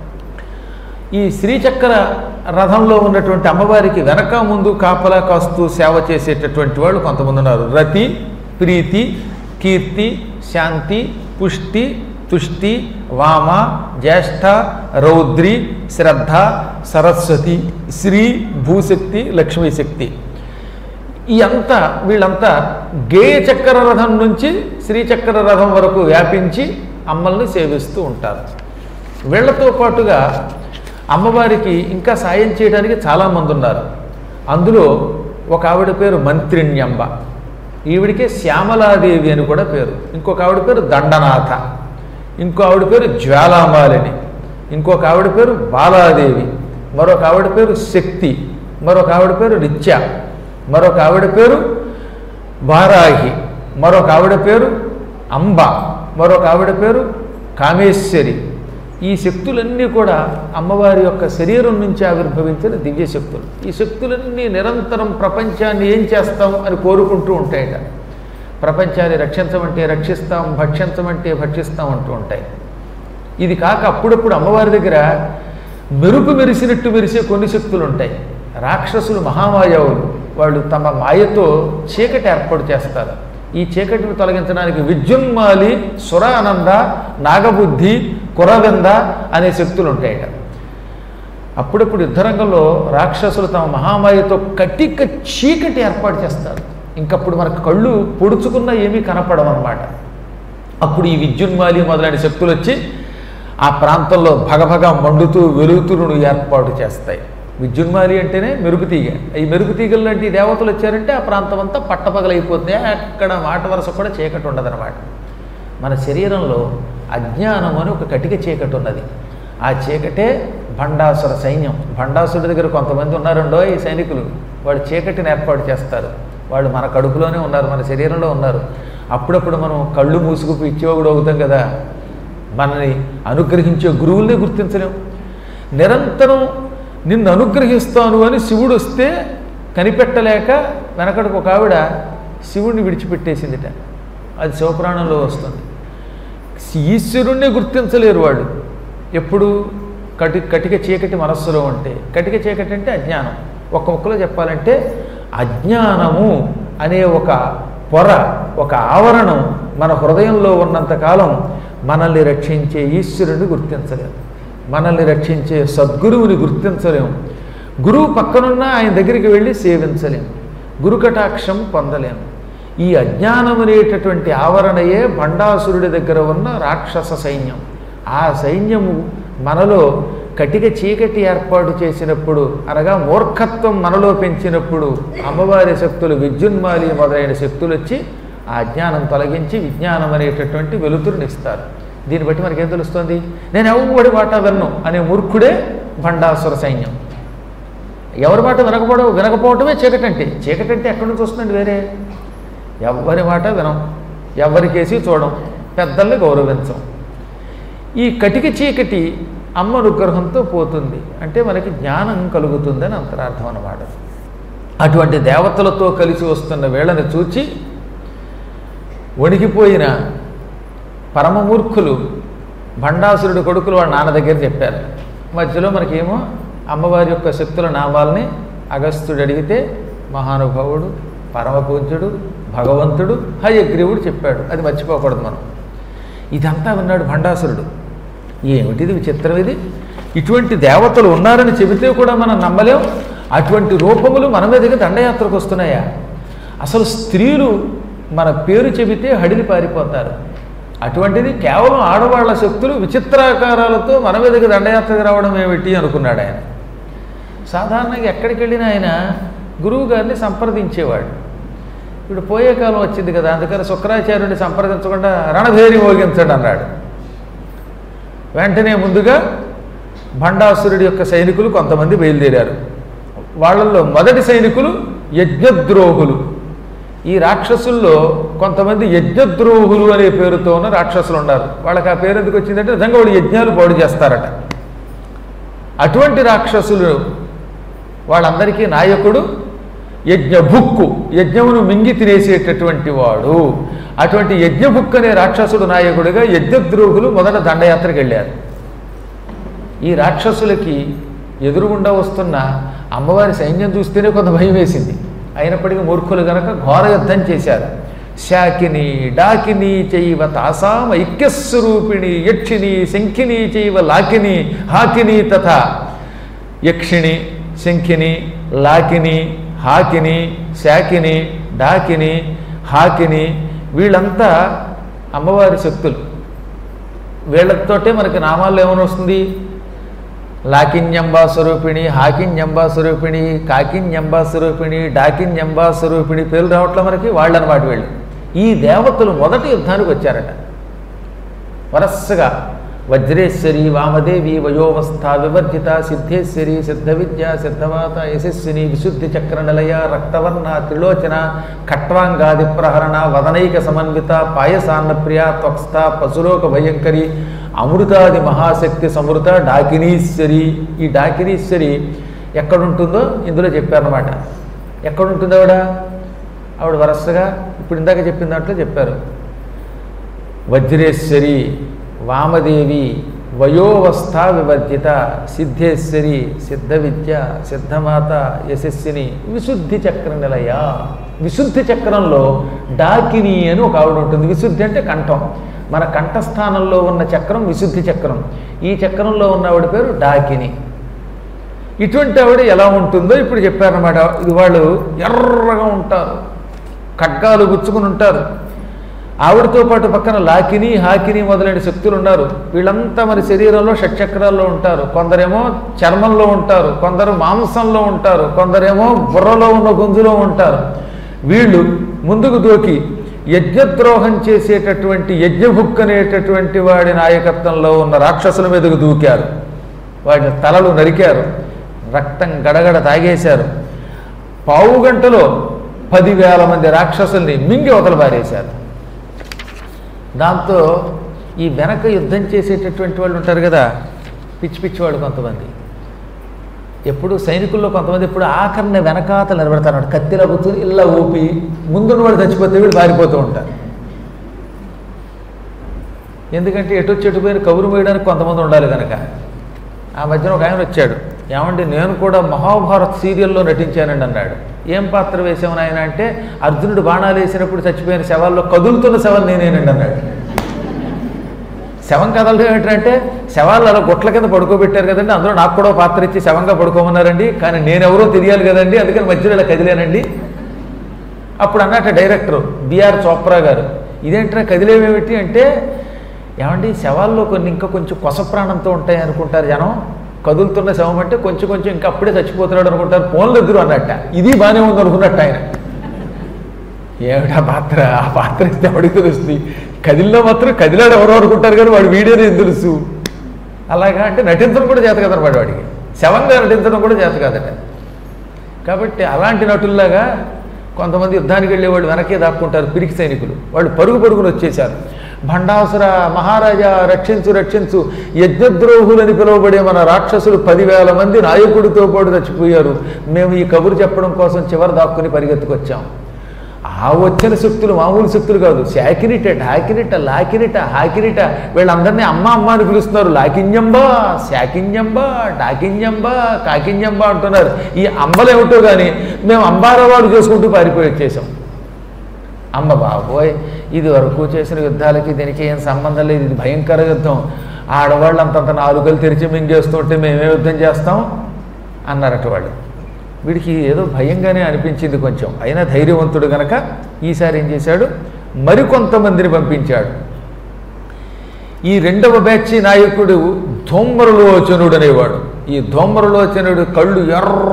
ఈ శ్రీచక్ర రథంలో ఉన్నటువంటి అమ్మవారికి వెనక ముందు కాపలా కాస్తూ సేవ చేసేటటువంటి వాళ్ళు కొంతమంది ఉన్నారు రతి ప్రీతి కీర్తి శాంతి పుష్టి తుష్టి వామ జ్యేష్ఠ రౌద్రి శ్రద్ధ సరస్వతి శ్రీ భూశక్తి లక్ష్మీశక్తి ఈ అంతా వీళ్ళంతా గేయ చక్ర రథం నుంచి శ్రీచక్ర రథం వరకు వ్యాపించి అమ్మల్ని సేవిస్తూ ఉంటారు వీళ్లతో పాటుగా అమ్మవారికి ఇంకా సాయం చేయడానికి చాలామంది ఉన్నారు అందులో ఒక ఆవిడ పేరు మంత్రిణ్యంబ ఈవిడికే శ్యామలాదేవి అని కూడా పేరు ఇంకొక ఆవిడ పేరు దండనాథ ఇంకో ఆవిడ పేరు జ్వాలామాలిని ఇంకొక ఆవిడ పేరు బాలాదేవి మరొక ఆవిడ పేరు శక్తి మరొక ఆవిడ పేరు నిత్య మరొక ఆవిడ పేరు వారాహి మరొక ఆవిడ పేరు అంబ మరొక ఆవిడ పేరు కామేశ్వరి ఈ శక్తులన్నీ కూడా అమ్మవారి యొక్క శరీరం నుంచి ఆవిర్భవించిన దివ్య శక్తులు ఈ శక్తులన్నీ నిరంతరం ప్రపంచాన్ని ఏం చేస్తాం అని కోరుకుంటూ ఉంటాయట ప్రపంచాన్ని రక్షించమంటే రక్షిస్తాం భక్షించమంటే భక్షిస్తాం అంటూ ఉంటాయి ఇది కాక అప్పుడప్పుడు అమ్మవారి దగ్గర మెరుపు మెరిసినట్టు మెరిసే కొన్ని శక్తులు ఉంటాయి రాక్షసులు మహామాయావులు వాళ్ళు తమ మాయతో చీకటి ఏర్పాటు చేస్తారు ఈ చీకటిని తొలగించడానికి విద్యున్మాలి సురానంద నాగబుద్ధి కురవింద అనే శక్తులు ఉంటాయట అప్పుడప్పుడు యుద్ధరంగంలో రాక్షసులు తమ మహామాయతో కటిక చీకటి ఏర్పాటు చేస్తారు ఇంకప్పుడు మనకు కళ్ళు పొడుచుకున్నా ఏమీ కనపడవన్నమాట అప్పుడు ఈ విద్యున్మాలి మొదలైన శక్తులు వచ్చి ఆ ప్రాంతంలో భగభగ మండుతూ వెలుగుతురును ఏర్పాటు చేస్తాయి విద్యున్మాలి అంటేనే మెరుగుతీగ ఈ మెరుగుతీగలు లాంటి దేవతలు వచ్చారంటే ఆ ప్రాంతం అంతా పట్టపగలైపోతుంది అక్కడ మాట వరుస కూడా చీకటి ఉండదన్నమాట మన శరీరంలో అజ్ఞానం అని ఒక కటిక చీకటి ఉన్నది ఆ చీకటే భండాసుర సైన్యం భండాసుడి దగ్గర కొంతమంది ఉన్నారండో ఈ సైనికులు వాడు చీకటిని ఏర్పాటు చేస్తారు వాళ్ళు మన కడుపులోనే ఉన్నారు మన శరీరంలో ఉన్నారు అప్పుడప్పుడు మనం కళ్ళు మూసుకు పిచ్చివాగుడు అవుతాం కదా మనని అనుగ్రహించే గురువుల్ని గుర్తించలేం నిరంతరం నిన్ను అనుగ్రహిస్తాను అని శివుడు వస్తే కనిపెట్టలేక వెనకడికి ఒక ఆవిడ శివుడిని విడిచిపెట్టేసిందిట అది శివపురాణంలో వస్తుంది ఈశ్వరుణ్ణి గుర్తించలేరు వాళ్ళు ఎప్పుడు కటి కటిక చీకటి మనస్సులో ఉంటే కటిక చీకటి అంటే అజ్ఞానం ఒక ముక్కలో చెప్పాలంటే అజ్ఞానము అనే ఒక పొర ఒక ఆవరణం మన హృదయంలో ఉన్నంతకాలం మనల్ని రక్షించే ఈశ్వరుని గుర్తించలేము మనల్ని రక్షించే సద్గురువుని గుర్తించలేము గురువు పక్కనున్న ఆయన దగ్గరికి వెళ్ళి సేవించలేము గురుకటాక్షం పొందలేము ఈ అజ్ఞానం అనేటటువంటి ఆవరణయే భండాసురుడి దగ్గర ఉన్న రాక్షస సైన్యం ఆ సైన్యము మనలో కటిక చీకటి ఏర్పాటు చేసినప్పుడు అనగా మూర్ఖత్వం మనలో పెంచినప్పుడు అమ్మవారి శక్తులు విద్యున్మాలి మొదలైన శక్తులు వచ్చి ఆ అజ్ఞానం తొలగించి విజ్ఞానం అనేటటువంటి వెలుతురునిస్తారు దీన్ని బట్టి మనకేం తెలుస్తుంది నేను ఎవరి మాట విన్ను అనే మూర్ఖుడే భండాసుర సైన్యం ఎవరి మాట వినకపోవడం వినకపోవటమే చీకటంటే చీకటంటే ఎక్కడి నుంచి వస్తుందండి వేరే ఎవరి మాట వినం ఎవరికేసి చూడం పెద్దల్ని గౌరవించం ఈ కటిక చీకటి అమ్మ అనుగ్రహంతో పోతుంది అంటే మనకి జ్ఞానం కలుగుతుందని అంతరార్థం అన్నమాట అటువంటి దేవతలతో కలిసి వస్తున్న వేళని చూచి వణికిపోయిన పరమమూర్ఖులు భండాసురుడి కొడుకులు వాళ్ళ నాన్న దగ్గర చెప్పారు మధ్యలో మనకేమో అమ్మవారి యొక్క శక్తుల నామాల్ని అగస్త్యుడు అడిగితే మహానుభావుడు పరమపూజ్యుడు భగవంతుడు హయగ్రీవుడు చెప్పాడు అది మర్చిపోకూడదు మనం ఇదంతా విన్నాడు భండాసురుడు ఏమిటిది విచిత్రం ఇది ఇటువంటి దేవతలు ఉన్నారని చెబితే కూడా మనం నమ్మలేం అటువంటి రూపములు మన మీదకి దండయాత్రకు వస్తున్నాయా అసలు స్త్రీలు మన పేరు చెబితే హడిలి పారిపోతారు అటువంటిది కేవలం ఆడవాళ్ల శక్తులు విచిత్రాకారాలతో మన మీదకి దండయాత్రకు రావడం ఏమిటి అనుకున్నాడు ఆయన సాధారణంగా ఎక్కడికి వెళ్ళినా ఆయన గురువు గారిని సంప్రదించేవాడు ఇప్పుడు పోయే కాలం వచ్చింది కదా అందుకని శుక్రాచార్యుడిని సంప్రదించకుండా రణభేరి మోగించండి అన్నాడు వెంటనే ముందుగా భండాసురుడి యొక్క సైనికులు కొంతమంది బయలుదేరారు వాళ్ళల్లో మొదటి సైనికులు యజ్ఞద్రోహులు ఈ రాక్షసుల్లో కొంతమంది యజ్ఞద్రోహులు అనే పేరుతో ఉన్న రాక్షసులు ఉన్నారు వాళ్ళకి ఆ పేరు ఎందుకు వచ్చిందంటే నిజంగా వాళ్ళు యజ్ఞాలు పాడు చేస్తారట అటువంటి రాక్షసులు వాళ్ళందరికీ నాయకుడు యజ్ఞభుక్కు యజ్ఞమును మింగి తినేసేటటువంటి వాడు అటువంటి యజ్ఞభుక్ అనే రాక్షసుడు నాయకుడిగా యజ్ఞద్రోహులు మొదట దండయాత్రకు వెళ్ళారు ఈ రాక్షసులకి ఎదురుగుండా వస్తున్న అమ్మవారి సైన్యం చూస్తేనే కొంత భయం వేసింది అయినప్పటికీ మూర్ఖులు గనక ఘోర యుద్ధం చేశారు శాకిని డాకిని చైవ తాసాం ఐక్యస్వరూపిణి యక్షిణి శంఖిని చైవ లాకిని హాకిని తథా యక్షిణి శంఖిని లాకిని హాకిని శాకిని డాకిని హాకిని వీళ్ళంతా అమ్మవారి శక్తులు వీళ్ళతోటే మనకి నామాల్లో ఏమైనా వస్తుంది లాకిన్యంబా స్వరూపిణి హాకిన్యంబా స్వరూపిణి కాకిన్యంబా స్వరూపిణి డాకిన్యంబా స్వరూపిణి పేర్లు రావట్లే మనకి వాళ్ళనమాట వీళ్ళు ఈ దేవతలు మొదటి యుద్ధానికి వచ్చారట వరస్సగా వజ్రేశ్వరి వామదేవి వయోవస్థ వివర్జిత సిద్ధేశ్వరి సిద్ధ విద్య సిద్ధవాత యశస్విని విశుద్ధి చక్ర నిలయ రక్తవర్ణ త్రిలోచన ఖట్వాంగాది ప్రహరణ వదనైక సమన్విత పాయసాన్నప్రియ త్వక్స్థ పశులోక భయంకరి అమృతాది మహాశక్తి సమృత డాకినీశ్వరి ఈ డాకినీశ్వరి ఎక్కడుంటుందో ఇందులో చెప్పారన్నమాట ఎక్కడుంటుంది ఆవిడ ఆవిడ వరసగా ఇప్పుడు ఇందాక చెప్పిన దాంట్లో చెప్పారు వజ్రేశ్వరి వామదేవి వయోవస్థ వివర్జిత సిద్ధేశ్వరి సిద్ధ విద్య సిద్ధమాత యశస్విని విశుద్ధి చక్ర నిలయ విశుద్ధి చక్రంలో డాకిని అని ఒక ఆవిడ ఉంటుంది విశుద్ధి అంటే కంఠం మన కంఠస్థానంలో ఉన్న చక్రం విశుద్ధి చక్రం ఈ చక్రంలో ఉన్న ఆవిడ పేరు డాకిని ఇటువంటి ఆవిడ ఎలా ఉంటుందో ఇప్పుడు చెప్పారన్నమాట ఇది వాళ్ళు ఎర్రగా ఉంటారు ఖడ్గాలు గుచ్చుకుని ఉంటారు ఆవిడతో పాటు పక్కన లాకిని హాకిని మొదలైన శక్తులు ఉన్నారు వీళ్ళంతా మన శరీరంలో షట్చక్రాల్లో ఉంటారు కొందరేమో చర్మంలో ఉంటారు కొందరు మాంసంలో ఉంటారు కొందరేమో బుర్రలో ఉన్న గుంజులో ఉంటారు వీళ్ళు ముందుకు దూకి యజ్ఞద్రోహం చేసేటటువంటి యజ్ఞభుక్ అనేటటువంటి వాడి నాయకత్వంలో ఉన్న రాక్షసుల మీదకు దూకారు వాడిని తలలు నరికారు రక్తం గడగడ తాగేశారు పావు గంటలో పదివేల మంది రాక్షసుల్ని మింగి అవతల పారేశారు దాంతో ఈ వెనక యుద్ధం చేసేటటువంటి వాళ్ళు ఉంటారు కదా పిచ్చి పిచ్చి వాళ్ళు కొంతమంది ఎప్పుడు సైనికుల్లో కొంతమంది ఎప్పుడు ఆఖరిని వెనకాతలు నిలబెడతారు కత్తిలా కూర్చుని ఇలా ఊపి ముందున్న వాడు చచ్చిపోతే వీడు పారిపోతూ ఉంటారు ఎందుకంటే ఎటు వచ్చి ఎటు పోయిన కబురు వేయడానికి కొంతమంది ఉండాలి కనుక ఆ మధ్యన ఒక ఆయన వచ్చాడు ఏమండి నేను కూడా మహాభారత్ సీరియల్లో నటించానండి అన్నాడు ఏం పాత్ర వేసావు ఆయన అంటే అర్జునుడు బాణాలు వేసినప్పుడు చచ్చిపోయిన శవాల్లో కదులుతున్న శవం నేనేనండి అన్నాడు శవం కదలడం ఏంటంటే శవాలు అలా గుట్ల కింద పడుకోబెట్టారు కదండి అందులో నాకు కూడా పాత్ర ఇచ్చి శవంగా పడుకోమన్నారండి కానీ నేనెవరో తెలియాలి కదండి అందుకని మధ్యలో ఇలా కదిలేనండి అప్పుడు అన్నట్టు డైరెక్టర్ బిఆర్ చోప్రా గారు ఇదేంటరా కదిలేమేమిటి అంటే ఏమండి శవాల్లో కొన్ని ఇంకా కొంచెం కొస ప్రాణంతో ఉంటాయి అనుకుంటారు జనం కదులుతున్న శవం అంటే కొంచెం కొంచెం ఇంకా అప్పుడే చచ్చిపోతున్నాడు అనుకుంటారు ఫోన్లు ఎదురు అన్నట్ట ఇది బాగానే ఉంది అనుకున్నట్టు ఆయన ఏమిటా పాత్ర ఆ పాత్ర ఇస్తే ఎవడికి తెలుస్తుంది కదిలిలో మాత్రం కదిలాడు ఎవరో అనుకుంటారు కానీ వాడు వీడియోనే ఏం తెలుసు అలాగా అంటే నటించడం కూడా చేత కదనమాట వాడికి శవంగా నటించడం కూడా చేత కాదట కాబట్టి అలాంటి నటుల్లాగా కొంతమంది యుద్ధానికి వెళ్ళేవాళ్ళు వెనకే దాక్కుంటారు పిరికి సైనికులు వాళ్ళు పరుగు పరుగును వచ్చేశారు భండాసుర మహారాజా రక్షించు రక్షించు యజ్ఞద్రోహులని పిలువబడే మన రాక్షసులు పదివేల మంది నాయకుడితో పాటు చచ్చిపోయారు మేము ఈ కబురు చెప్పడం కోసం చివరి దాక్కుని పరిగెత్తుకొచ్చాం ఆ వచ్చిన శక్తులు మామూలు శక్తులు కాదు శాకినిట ఢాకినిట లాకినిట హాకినిట వీళ్ళందరినీ అమ్మ అమ్మ అని పిలుస్తున్నారు లాకింజంబా శాకింజంబా డాకింజంబా కాకింజంబా అంటున్నారు ఈ అంబలు ఏమిటో కానీ మేము అంబారవాడు చేసుకుంటూ పారిపోయి వచ్చేసాం అమ్మ బాబోయ్ ఇది వరకు చేసిన యుద్ధాలకి దీనికి ఏం సంబంధం లేదు ఇది భయంకర యుద్ధం ఆడవాళ్ళు అంతంత నాలుగలు తెరిచి మింగేస్తుంటే మేమే యుద్ధం చేస్తాం అన్నారట వాళ్ళు వీడికి ఏదో భయంగానే అనిపించింది కొంచెం అయినా ధైర్యవంతుడు గనక ఈసారి ఏం చేశాడు మరికొంతమందిని పంపించాడు ఈ రెండవ బ్యాచ్ నాయకుడు ధూమ్రలోచనుడు అనేవాడు ఈ ధూమ్రలోచనుడు కళ్ళు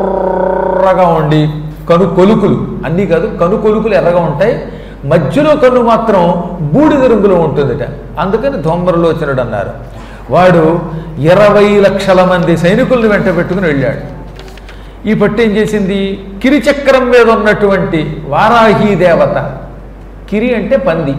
ఎర్రగా ఉండి కను కొలుకులు అన్నీ కాదు కను కొలుకులు ఎర్రగా ఉంటాయి మధ్యలో కన్ను మాత్రం బూడిద రంగులో ఉంటుందిట అందుకని ధూమ్రలోచనుడు అన్నారు వాడు ఇరవై లక్షల మంది సైనికుల్ని వెంట పెట్టుకుని వెళ్ళాడు ఈ పట్టు ఏం చేసింది కిరిచక్రం మీద ఉన్నటువంటి వారాహి దేవత కిరి అంటే పంది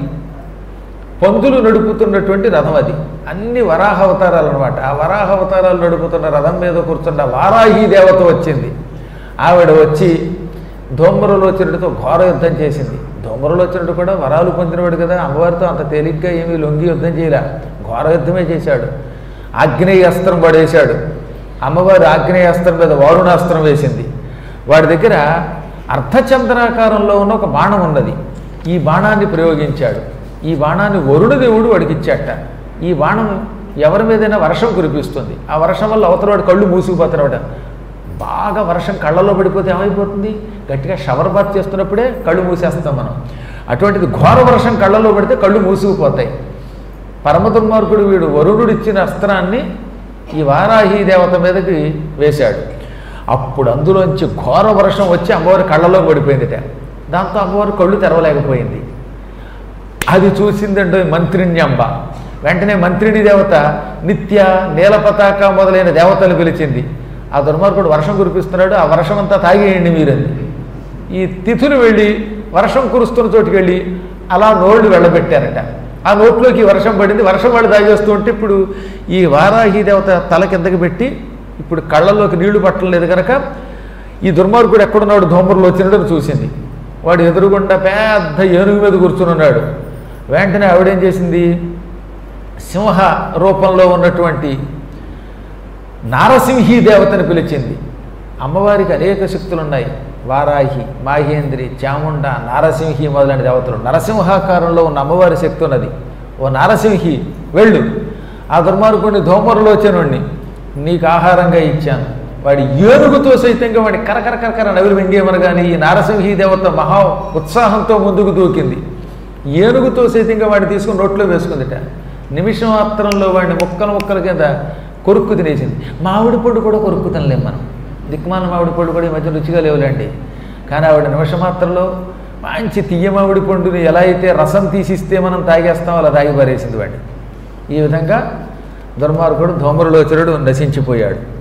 పందులు నడుపుతున్నటువంటి రథం అది అన్ని వరాహ అవతారాలు అనమాట ఆ వరాహ అవతారాలు నడుపుతున్న రథం మీద కూర్చున్న వారాహి దేవత వచ్చింది ఆవిడ వచ్చి ధూమ్రలోచనుడితో ఘోర యుద్ధం చేసింది ధూమ్రలోచనుడు కూడా వరాలు పొందినవాడు కదా అమ్మవారితో అంత తేలిగ్గా ఏమీ లొంగి యుద్ధం చేయలే ఘోర యుద్ధమే చేశాడు ఆగ్నేయాస్త్రం పడేశాడు అమ్మవారి ఆగ్నేయాస్త్రం మీద వారుణాస్త్రం వేసింది వాడి దగ్గర అర్ధచంద్రాకారంలో ఉన్న ఒక బాణం ఉన్నది ఈ బాణాన్ని ప్రయోగించాడు ఈ బాణాన్ని వరుణదేవుడు వాడికి ఇచ్చాట ఈ బాణం ఎవరి మీదైనా వర్షం కురిపిస్తుంది ఆ వర్షం వల్ల అవతల వాడు కళ్ళు మూసుకుపోతాడు బాగా వర్షం కళ్ళలో పడిపోతే ఏమైపోతుంది గట్టిగా షవర్ బాత్ చేస్తున్నప్పుడే కళ్ళు మూసేస్తాం మనం అటువంటిది ఘోర వర్షం కళ్ళలో పడితే కళ్ళు మూసుకుపోతాయి పరమ దుర్మార్గుడు వీడు వరుణుడు ఇచ్చిన అస్త్రాన్ని ఈ వారాహి దేవత మీదకి వేశాడు అప్పుడు అందులోంచి ఘోర వర్షం వచ్చి అమ్మవారి కళ్ళలో పడిపోయిందిట దాంతో అమ్మవారి కళ్ళు తెరవలేకపోయింది అది చూసిందంటే మంత్రిణ్యంబ వెంటనే మంత్రిని దేవత నిత్య నీల పతాక మొదలైన దేవతలు పిలిచింది ఆ దుర్మార్గుడు వర్షం కురిపిస్తున్నాడు ఆ వర్షం అంతా తాగేయండి మీరంది ఈ తిథులు వెళ్ళి వర్షం కురుస్తున్న చోటుకి వెళ్ళి అలా నోళ్ళు వెళ్ళబెట్టారట ఆ నోట్లోకి వర్షం పడింది వర్షం వాళ్ళు తాగేస్తూ ఉంటే ఇప్పుడు ఈ వారాహి దేవత తల కిందకి పెట్టి ఇప్పుడు కళ్ళల్లోకి నీళ్లు పట్టలేదు కనుక ఈ దుర్మార్గుడు ఎక్కడున్నాడు ధూమరులు వచ్చినట్టు చూసింది వాడు ఎదురుగుండా పెద్ద ఏనుగు మీద కూర్చుని ఉన్నాడు వెంటనే ఆవిడేం చేసింది సింహ రూపంలో ఉన్నటువంటి నారసింహి దేవతని పిలిచింది అమ్మవారికి అనేక శక్తులు ఉన్నాయి వారాహి మాహేంద్రి చాముండ నారసింహి మొదలైన దేవతలు నరసింహాకారంలో ఉన్న అమ్మవారి శక్తి ఉన్నది ఓ నారసింహి వెళ్ళు ఆ దుర్మార్గుడిని ధూమరలోచనుణ్ణి నీకు ఆహారంగా ఇచ్చాను వాడి ఏనుగుతో సైతంగా వాడి కరకర కరకర నవిలు వెంగేమనగాని ఈ నారసింహి దేవత మహా ఉత్సాహంతో ముందుకు దూకింది ఏనుగుతో సైతంగా వాడిని తీసుకుని నోట్లో వేసుకుందిట నిమిషం మాత్రంలో వాడిని ముక్కలు ముక్కల కింద కొరుక్కు తినేసింది మామిడి పొడి కూడా కొరుక్కు తినలేం మనం దిక్కుమాల మామిడి పొడి కూడా ఈ మధ్య రుచిగా లేవులేండి కానీ ఆవిడ నిమిషం మాత్రంలో మంచి తీయ మామిడి పండుని ఎలా అయితే రసం తీసిస్తే మనం తాగేస్తాం అలా తాగి పారేసింది వాడిని ఈ విధంగా దుర్మార్గుడు ధూమరులోచరుడు నశించిపోయాడు